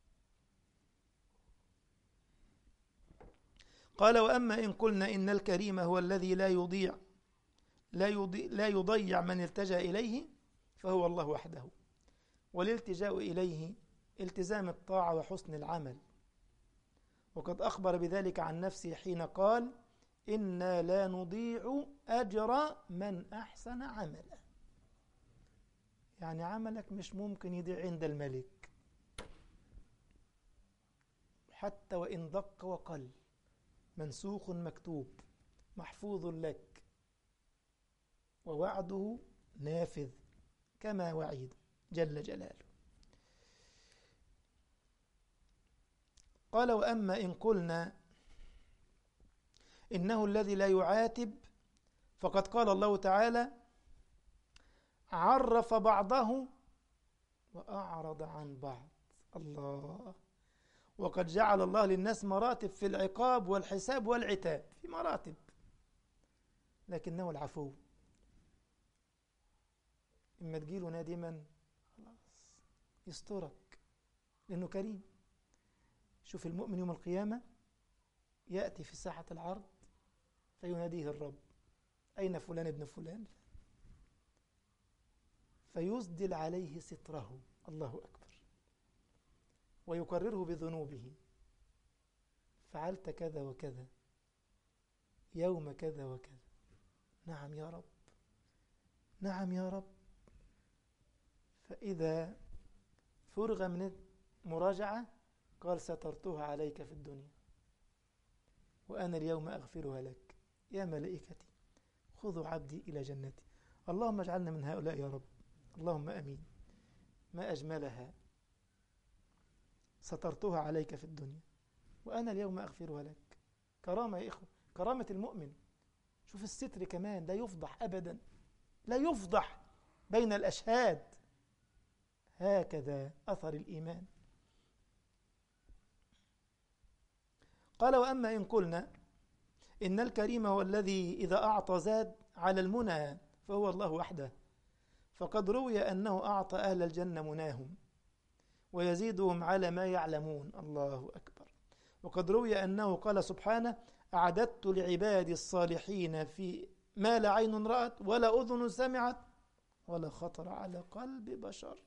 قال وأما إن قلنا إن الكريم هو الذي لا يضيع لا يضيع, لا يضيع من التجأ إليه فهو الله وحده والالتجاء إليه التزام الطاعة وحسن العمل وقد أخبر بذلك عن نفسه حين قال إنا لا نضيع أجر من أحسن عملا يعني عملك مش ممكن يضيع عند الملك حتى وإن دق وقل منسوخ مكتوب محفوظ لك ووعده نافذ كما وعيد جل جلاله قال وأما إن قلنا إنه الذي لا يعاتب فقد قال الله تعالى عرف بعضه وأعرض عن بعض الله وقد جعل الله للناس مراتب في العقاب والحساب والعتاب في مراتب لكنه العفو إما تجيله نادما خلاص يسترك لأنه كريم شوف المؤمن يوم القيامة يأتي في ساحة العرض فيناديه الرب أين فلان ابن فلان فيسدل عليه ستره الله أكبر ويقرره بذنوبه فعلت كذا وكذا يوم كذا وكذا نعم يا رب نعم يا رب فإذا فرغ من المراجعة قال سترتها عليك في الدنيا وأنا اليوم أغفرها لك يا ملائكتي خذوا عبدي إلى جنتي اللهم اجعلنا من هؤلاء يا رب اللهم أمين ما أجملها سترتها عليك في الدنيا وأنا اليوم أغفرها لك كرامة يا إخوة كرامة المؤمن شوف الستر كمان لا يفضح أبدا لا يفضح بين الأشهاد هكذا أثر الإيمان قال وأما إن قلنا إن الكريم هو الذي إذا أعطى زاد على المنى فهو الله وحده فقد روي أنه أعطى أهل الجنة مناهم ويزيدهم على ما يعلمون الله أكبر وقد روي أنه قال سبحانه أعددت لعبادي الصالحين في ما لا عين رأت ولا أذن سمعت ولا خطر على قلب بشر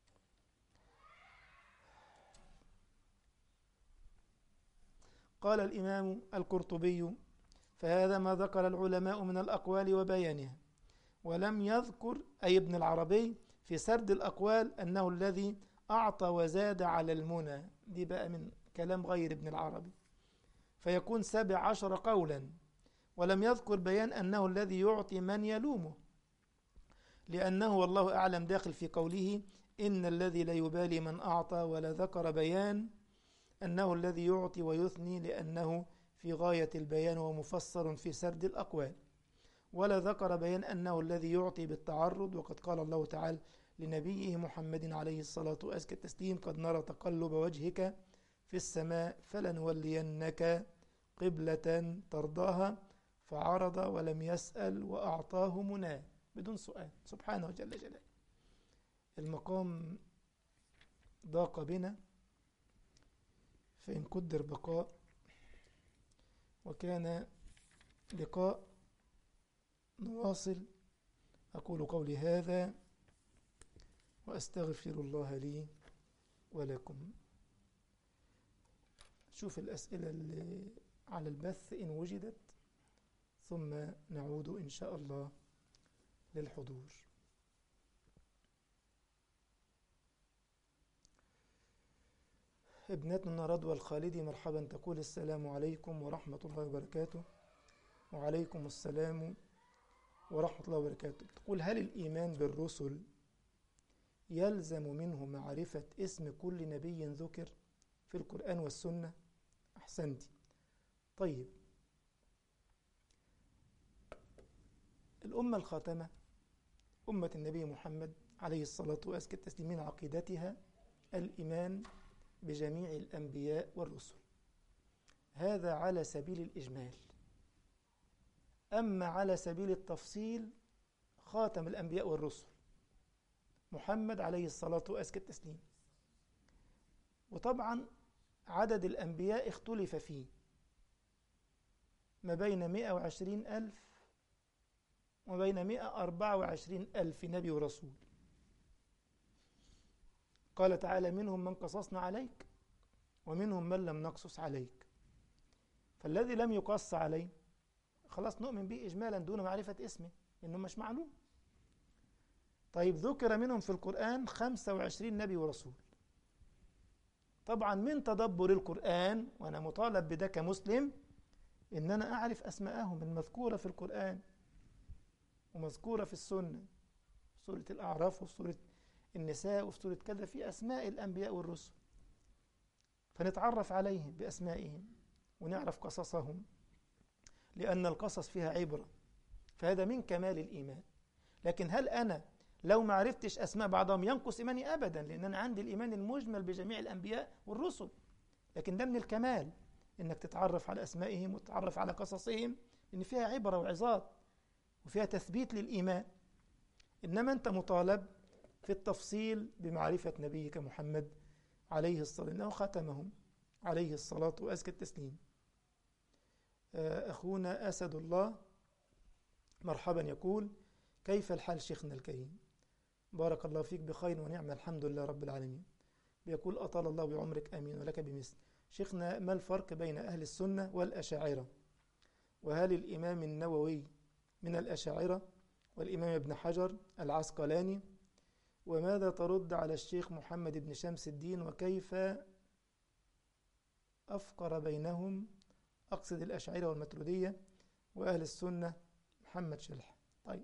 قال الإمام القرطبي فهذا ما ذكر العلماء من الأقوال وبيانها ولم يذكر أي ابن العربي في سرد الأقوال أنه الذي أعطى وزاد على المنى دي بقى من كلام غير ابن العربي فيكون سبع عشر قولا ولم يذكر بيان أنه الذي يعطي من يلومه لأنه والله أعلم داخل في قوله إن الذي لا يبالي من أعطى ولا ذكر بيان أنه الذي يعطي ويثني لأنه في غاية البيان ومفسر في سرد الأقوال ولا ذكر بيان أنه الذي يعطي بالتعرض وقد قال الله تعالى لنبيه محمد عليه الصلاة وأزكى التسليم قد نرى تقلب وجهك في السماء فلنولينك قبلة ترضاها فعرض ولم يسأل وأعطاه مناه بدون سؤال سبحانه جل جلاله المقام ضاق بنا فإن قدر بقاء وكان لقاء نواصل أقول قولي هذا وأستغفر الله لي ولكم شوف الأسئلة اللي على البث إن وجدت ثم نعود إن شاء الله للحضور ابنتنا رضوى الخالدي مرحبا تقول السلام عليكم ورحمة الله وبركاته وعليكم السلام ورحمة الله وبركاته تقول هل الإيمان بالرسل يلزم منه معرفة اسم كل نبي ذكر في القرآن والسنة أحسنتي طيب الأمة الخاتمة أمة النبي محمد عليه الصلاة وأزكى التسليمين عقيدتها الإيمان بجميع الأنبياء والرسل هذا على سبيل الإجمال أما على سبيل التفصيل خاتم الأنبياء والرسل محمد عليه الصلاة وأزكى التسليم وطبعا عدد الأنبياء اختلف فيه ما بين 120 ألف وما بين 124 ألف نبي ورسول قال تعالى منهم من قصصنا عليك ومنهم من لم نقصص عليك فالذي لم يقص عليه خلاص نؤمن به إجمالا دون معرفة اسمه إنه مش معلوم طيب ذكر منهم في القرآن 25 نبي ورسول طبعا من تدبر القرآن وأنا مطالب بده كمسلم إن أنا أعرف أسماءهم المذكورة في القرآن ومذكورة في السنة سورة الأعراف وسورة النساء وفي سورة كذا في أسماء الأنبياء والرسل فنتعرف عليهم بأسمائهم ونعرف قصصهم لأن القصص فيها عبرة فهذا من كمال الإيمان لكن هل أنا لو ما عرفتش أسماء بعضهم ينقص إيماني أبدا لأن أنا عندي الإيمان المجمل بجميع الأنبياء والرسل لكن ده من الكمال إنك تتعرف على أسمائهم وتتعرف على قصصهم إن فيها عبرة وعظات وفيها تثبيت للإيمان إنما أنت مطالب في التفصيل بمعرفة نبيك محمد عليه الصلاة إنه ختمهم عليه الصلاة وأزكى التسليم أخونا أسد الله مرحبا يقول كيف الحال شيخنا الكريم بارك الله فيك بخير ونعمة الحمد لله رب العالمين بيقول أطال الله بعمرك أمين ولك بمثل شيخنا ما الفرق بين أهل السنة والأشاعرة وهل الإمام النووي من الأشاعرة والإمام ابن حجر العسقلاني وماذا ترد على الشيخ محمد بن شمس الدين وكيف أفقر بينهم أقصد الأشاعرة والمترودية وأهل السنة محمد شلح طيب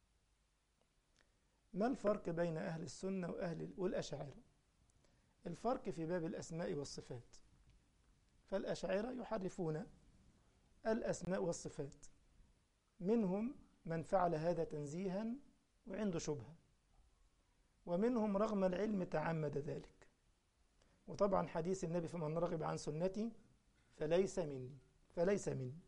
ما الفرق بين أهل السنة وأهل والأشاعرة الفرق في باب الأسماء والصفات فالأشاعرة يحرفون الأسماء والصفات منهم من فعل هذا تنزيها وعنده شبهة ومنهم رغم العلم تعمد ذلك وطبعا حديث النبي فمن رغب عن سنتي فليس مني فليس مني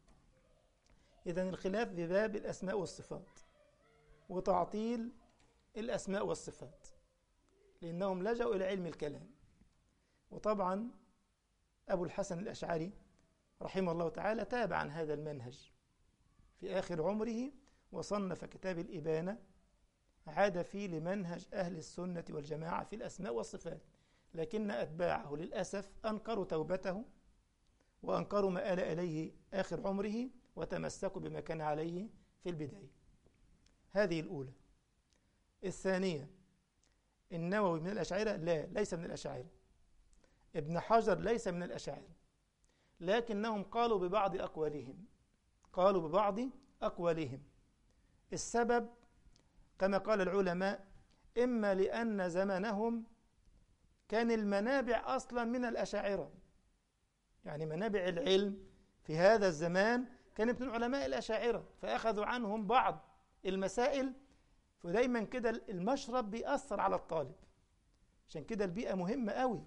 إذا الخلاف في باب الأسماء والصفات وتعطيل الأسماء والصفات لأنهم لجأوا إلى علم الكلام وطبعا أبو الحسن الأشعري رحمه الله تعالى تاب عن هذا المنهج في آخر عمره وصنف كتاب الإبانة عاد فيه لمنهج أهل السنة والجماعة في الأسماء والصفات لكن أتباعه للأسف أنكروا توبته وأنكروا ما آل إليه آخر عمره وتمسكوا بما كان عليه في البداية هذه الأولى الثانية النووي من الأشاعرة لا ليس من الأشاعرة ابن حجر ليس من الأشاعرة لكنهم قالوا ببعض أقوالهم قالوا ببعض أقوالهم السبب كما قال العلماء إما لأن زمنهم كان المنابع أصلا من الأشاعرة يعني منابع العلم في هذا الزمان كانت من علماء الأشاعرة فأخذوا عنهم بعض المسائل فدايما كده المشرب بيأثر على الطالب عشان كده البيئة مهمة قوي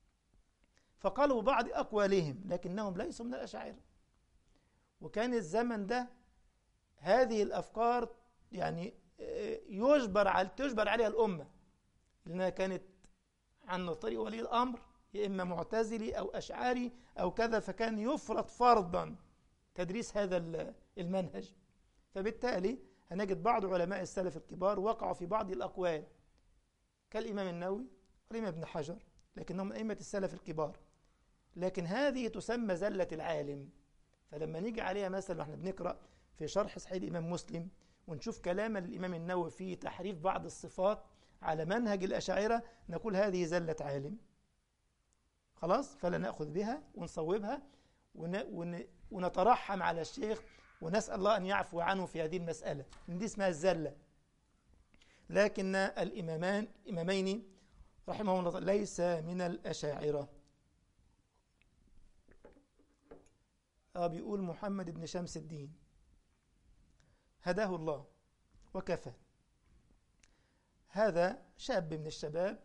فقالوا بعض أقوالهم لكنهم ليسوا من الأشاعرة وكان الزمن ده هذه الأفكار يعني يجبر على تجبر عليها الأمة لأنها كانت عن طريق ولي الأمر يا إما معتزلي أو أشعري أو كذا فكان يفرض فرضا تدريس هذا المنهج فبالتالي هنجد بعض علماء السلف الكبار وقعوا في بعض الأقوال كالإمام النووي والإمام ابن حجر لكنهم أئمة السلف الكبار لكن هذه تسمى زلة العالم فلما نيجي عليها مثلا واحنا بنقرأ في شرح صحيح الإمام مسلم ونشوف كلاما للإمام النووي في تحريف بعض الصفات على منهج الأشاعرة نقول هذه زلة عالم خلاص فلا نأخذ بها ونصوبها ون... ون... ونترحم على الشيخ ونسأل الله أن يعفو عنه في هذه المسألة دي اسمها الزلة لكن الإمامان إمامين رحمهم الله ليس من الأشاعرة آه بيقول محمد بن شمس الدين هداه الله وكفى هذا شاب من الشباب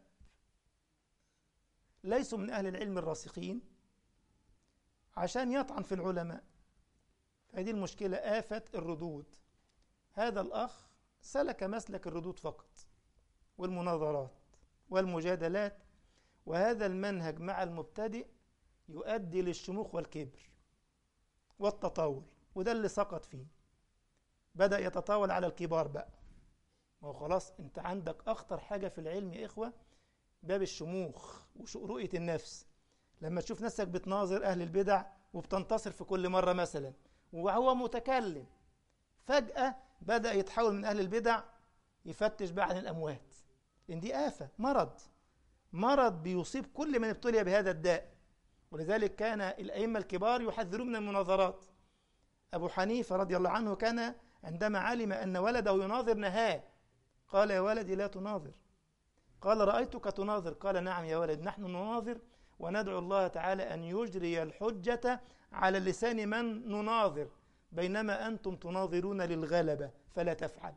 ليسوا من أهل العلم الراسخين عشان يطعن في العلماء هذه المشكلة آفة الردود هذا الأخ سلك مسلك الردود فقط والمناظرات والمجادلات وهذا المنهج مع المبتدئ يؤدي للشموخ والكبر والتطاول وده اللي سقط فيه بدأ يتطاول على الكبار بقى ما هو خلاص انت عندك اخطر حاجة في العلم يا اخوة باب الشموخ ورؤية النفس لما تشوف نفسك بتناظر اهل البدع وبتنتصر في كل مرة مثلا وهو متكلم فجأة بدأ يتحول من اهل البدع يفتش بقى عن الاموات لان دي آفة مرض مرض بيصيب كل من ابتلي بهذا الداء ولذلك كان الأئمة الكبار يحذرون من المناظرات أبو حنيفة رضي الله عنه كان عندما علم أن ولده يناظر نهاه قال يا ولدي لا تناظر قال رأيتك تناظر قال نعم يا ولد نحن نناظر وندعو الله تعالى أن يجري الحجة على لسان من نناظر بينما أنتم تناظرون للغلبة فلا تفعل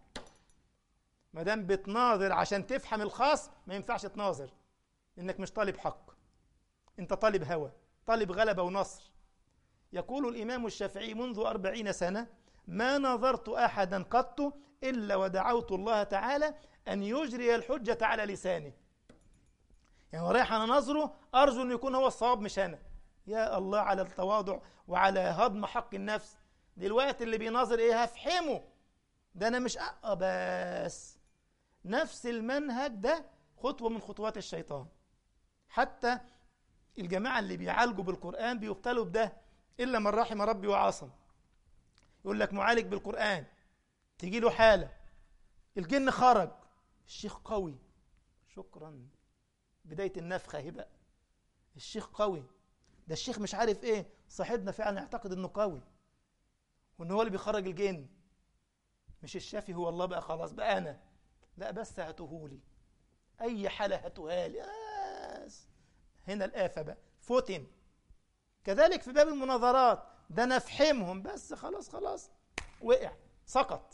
ما دام بتناظر عشان تفهم الخاص ما ينفعش تناظر إنك مش طالب حق أنت طالب هوى طالب غلبة ونصر يقول الإمام الشافعي منذ أربعين سنة ما نظرت أحدا قط إلا ودعوت الله تعالى أن يجري الحجة على لسانه يعني رايح أنا نظره أرجو أن يكون هو الصواب مش أنا يا الله على التواضع وعلى هضم حق النفس دلوقتي اللي بيناظر إيه هفهمه ده أنا مش أه بس نفس المنهج ده خطوة من خطوات الشيطان حتى الجماعة اللي بيعالجوا بالقرآن بيبتلوا بده إلا من رحم ربي وعاصم يقول لك معالج بالقرآن تيجي له حالة الجن خرج الشيخ قوي شكرا بداية النفخة اهي بقى الشيخ قوي ده الشيخ مش عارف ايه صاحبنا فعلا يعتقد انه قوي وان هو اللي بيخرج الجن مش الشافي هو الله بقى خلاص بقى انا لا بس هاتوهولي اي حالة هاتوها لي بس هنا الآفة بقى فتن كذلك في باب المناظرات ده نفحمهم بس خلاص خلاص وقع سقط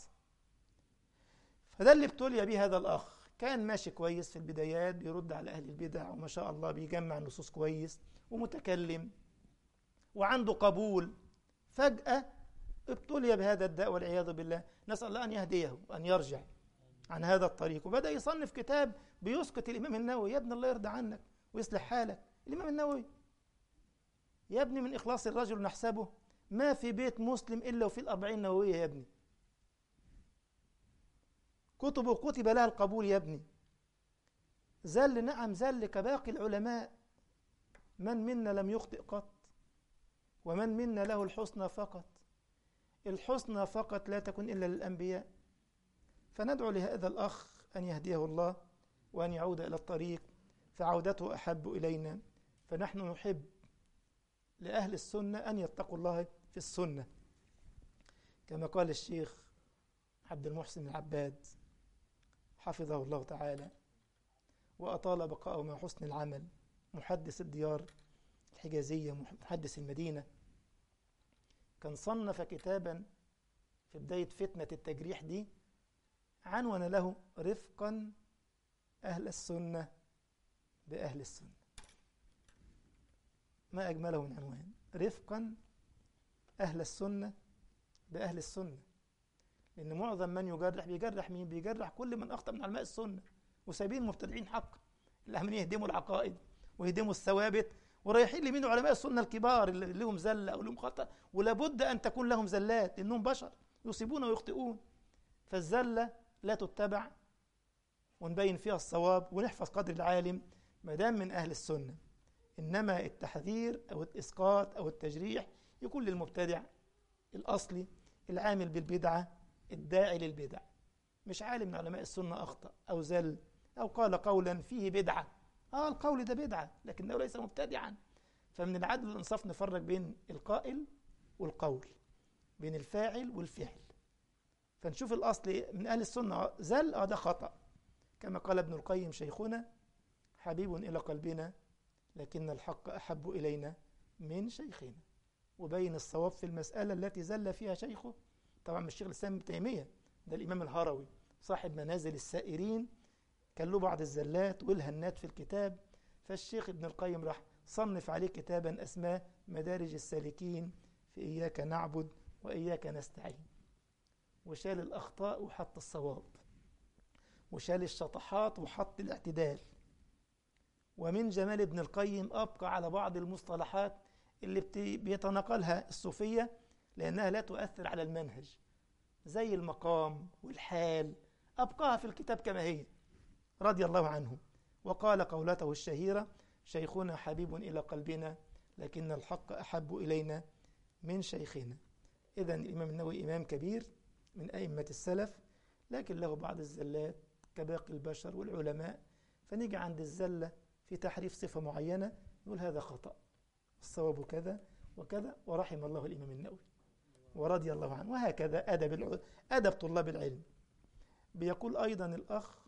فده اللي ابتلي به هذا الأخ كان ماشي كويس في البدايات بيرد على أهل البدع وما شاء الله بيجمع نصوص كويس ومتكلم وعنده قبول فجأة ابتلي بهذا الداء والعياذ بالله نسأل الله أن يهديه وأن يرجع عن هذا الطريق وبدأ يصنف كتاب بيسقط الإمام النووي يا ابن الله يرضى عنك ويصلح حالك الإمام النووي يا ابني من إخلاص الرجل نحسبه ما في بيت مسلم إلا وفي الأربعين نووية يا ابني كتبه كتب لها القبول يا ابني زل نعم زل كباقي العلماء من منا لم يخطئ قط ومن منا له الحسنى فقط الحسنى فقط لا تكون إلا للأنبياء فندعو لهذا الأخ أن يهديه الله وأن يعود إلى الطريق فعودته أحب إلينا فنحن نحب لأهل السنة أن يتقوا الله في السنة كما قال الشيخ عبد المحسن العباد حفظه الله تعالى وأطال بقاءه مع حسن العمل محدث الديار الحجازية محدث المدينة كان صنف كتابا في بداية فتنة التجريح دي عنون له رفقا أهل السنة بأهل السنة ما أجمله من عنوان رفقا أهل السنة بأهل السنة لأن معظم من يجرح بيجرح مين؟ بيجرح كل من أخطأ من علماء السنة وسايبين المبتدعين حق اللي عمالين يهدموا العقائد ويهدموا الثوابت ورايحين لمين علماء السنة الكبار اللي لهم زلة أو لهم خطأ ولابد أن تكون لهم زلات لأنهم بشر يصيبون ويخطئون فالزلة لا تتبع ونبين فيها الصواب ونحفظ قدر العالم ما دام من أهل السنة إنما التحذير أو الإسقاط أو التجريح يكون للمبتدع الأصلي العامل بالبدعة الداعي للبدع مش عالم من علماء السنة أخطأ أو زل أو قال قولا فيه بدعة آه القول ده بدعة لكنه ليس مبتدعا فمن العدل والإنصاف نفرق بين القائل والقول بين الفاعل والفعل فنشوف الأصل من أهل السنة زل آه ده خطأ كما قال ابن القيم شيخنا حبيب إلى قلبنا لكن الحق أحب إلينا من شيخنا وبين الصواب في المسألة التي زل فيها شيخه طبعا مش شيخ الإسلام ابن تيمية ده الإمام الهروي صاحب منازل السائرين كان له بعض الزلات والهنات في الكتاب فالشيخ ابن القيم راح صنف عليه كتابا أسماه مدارج السالكين في إياك نعبد وإياك نستعين وشال الأخطاء وحط الصواب وشال الشطحات وحط الاعتدال ومن جمال ابن القيم أبقى على بعض المصطلحات اللي بيتناقلها الصوفية لأنها لا تؤثر على المنهج زي المقام والحال أبقاها في الكتاب كما هي رضي الله عنه وقال قولته الشهيرة شيخنا حبيب إلى قلبنا لكن الحق أحب إلينا من شيخنا إذا الإمام النووي إمام كبير من أئمة السلف لكن له بعض الزلات كباقي البشر والعلماء فنيجي عند الزلة في تحريف صفة معينة نقول هذا خطأ الصواب كذا وكذا ورحم الله الإمام النووي ورضي الله عنه وهكذا أدب الع... أدب طلاب العلم بيقول أيضا الأخ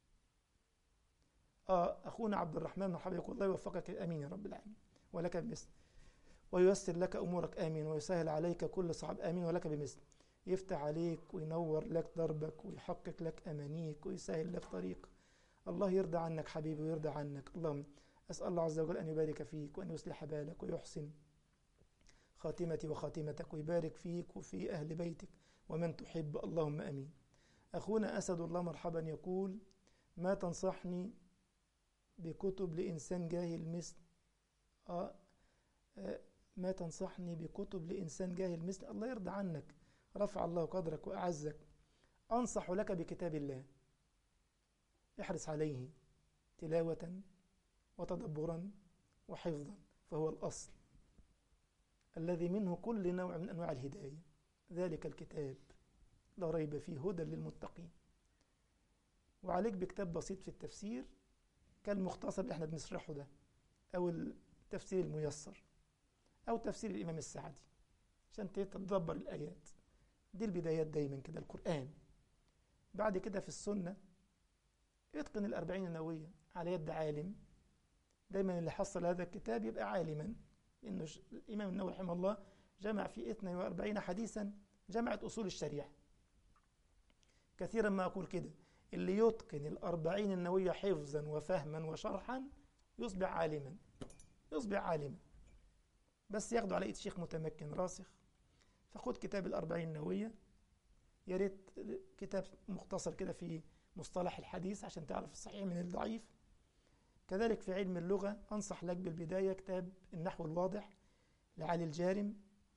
آه أخونا عبد الرحمن بن حبيب يقول الله يوفقك أمين يا رب العالمين ولك بمثل وييسر لك أمورك آمين ويسهل عليك كل صعب آمين ولك بمثل يفتح عليك وينور لك دربك ويحقق لك أمانيك ويسهل لك طريق الله يرضى عنك حبيبي ويرضى عنك اللهم أسأل الله عز وجل أن يبارك فيك وأن يصلح بالك ويحسن خاتمتي وخاتمتك ويبارك فيك وفي أهل بيتك ومن تحب اللهم أمين أخونا أسد الله مرحبا يقول ما تنصحني بكتب لإنسان جاهل مثل آه آه ما تنصحني بكتب لإنسان جاهل مثل الله يرضى عنك رفع الله قدرك وأعزك أنصح لك بكتاب الله احرص عليه تلاوة وتدبرا وحفظا فهو الأصل الذي منه كل نوع من أنواع الهداية ذلك الكتاب لا ريب فيه هدى للمتقين وعليك بكتاب بسيط في التفسير كالمختصر اللي احنا بنشرحه ده أو التفسير الميسر أو تفسير الإمام السعدي عشان تتدبر الآيات دي البدايات دايما كده القرآن بعد كده في السنة اتقن الأربعين النووية على يد عالم دايما اللي حصل هذا الكتاب يبقى عالما لأنه الإمام النووي رحمه الله جمع في 42 حديثا جمعت أصول الشريعة كثيرا ما أقول كده اللي يتقن الأربعين النووية حفظا وفهما وشرحا يصبح عالما يصبح عالما بس ياخده على ايد شيخ متمكن راسخ فخد كتاب الأربعين النووية يا ريت كتاب مختصر كده في مصطلح الحديث عشان تعرف الصحيح من الضعيف كذلك في علم اللغة أنصح لك بالبداية كتاب النحو الواضح لعلي الجارم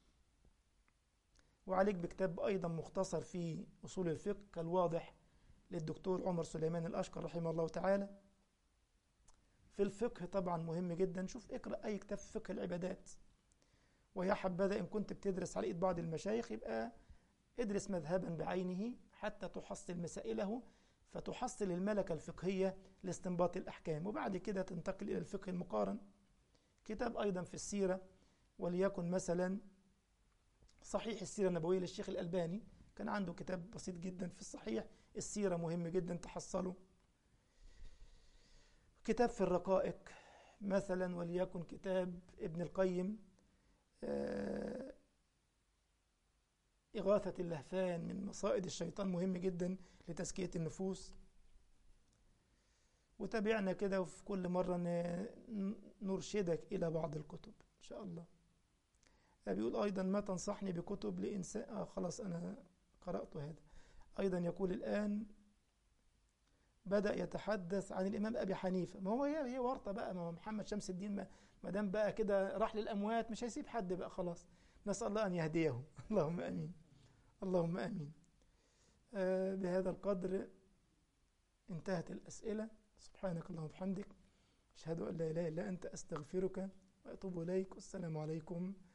وعليك بكتاب أيضا مختصر في أصول الفقه كالواضح للدكتور عمر سليمان الأشقر رحمه الله تعالى في الفقه طبعا مهم جدا شوف اقرأ أي كتاب في فقه العبادات ويا حبذا إن كنت بتدرس على إيد بعض المشايخ يبقى ادرس مذهبا بعينه حتى تحصل مسائله فتحصل الملكة الفقهية لاستنباط الأحكام وبعد كده تنتقل إلى الفقه المقارن كتاب أيضا في السيرة وليكن مثلا صحيح السيرة النبوية للشيخ الألباني كان عنده كتاب بسيط جدا في الصحيح السيرة مهم جدا تحصله كتاب في الرقائق مثلا وليكن كتاب ابن القيم إغاثة اللهفان من مصائد الشيطان مهم جدا لتزكية النفوس وتابعنا كده وفي كل مرة نرشدك إلى بعض الكتب إن شاء الله بيقول أيضا ما تنصحني بكتب لإنسان آه خلاص أنا قرأت هذا أيضا يقول الآن بدأ يتحدث عن الإمام أبي حنيفة ما هو هي هي ورطة بقى ما هو محمد شمس الدين ما دام بقى كده راح للأموات مش هيسيب حد بقى خلاص نسأل الله أن يهديه اللهم أمين اللهم أمين آه بهذا القدر انتهت الأسئلة سبحانك اللهم وبحمدك أشهد أن لا إله إلا أنت أستغفرك وأتوب إليك والسلام عليكم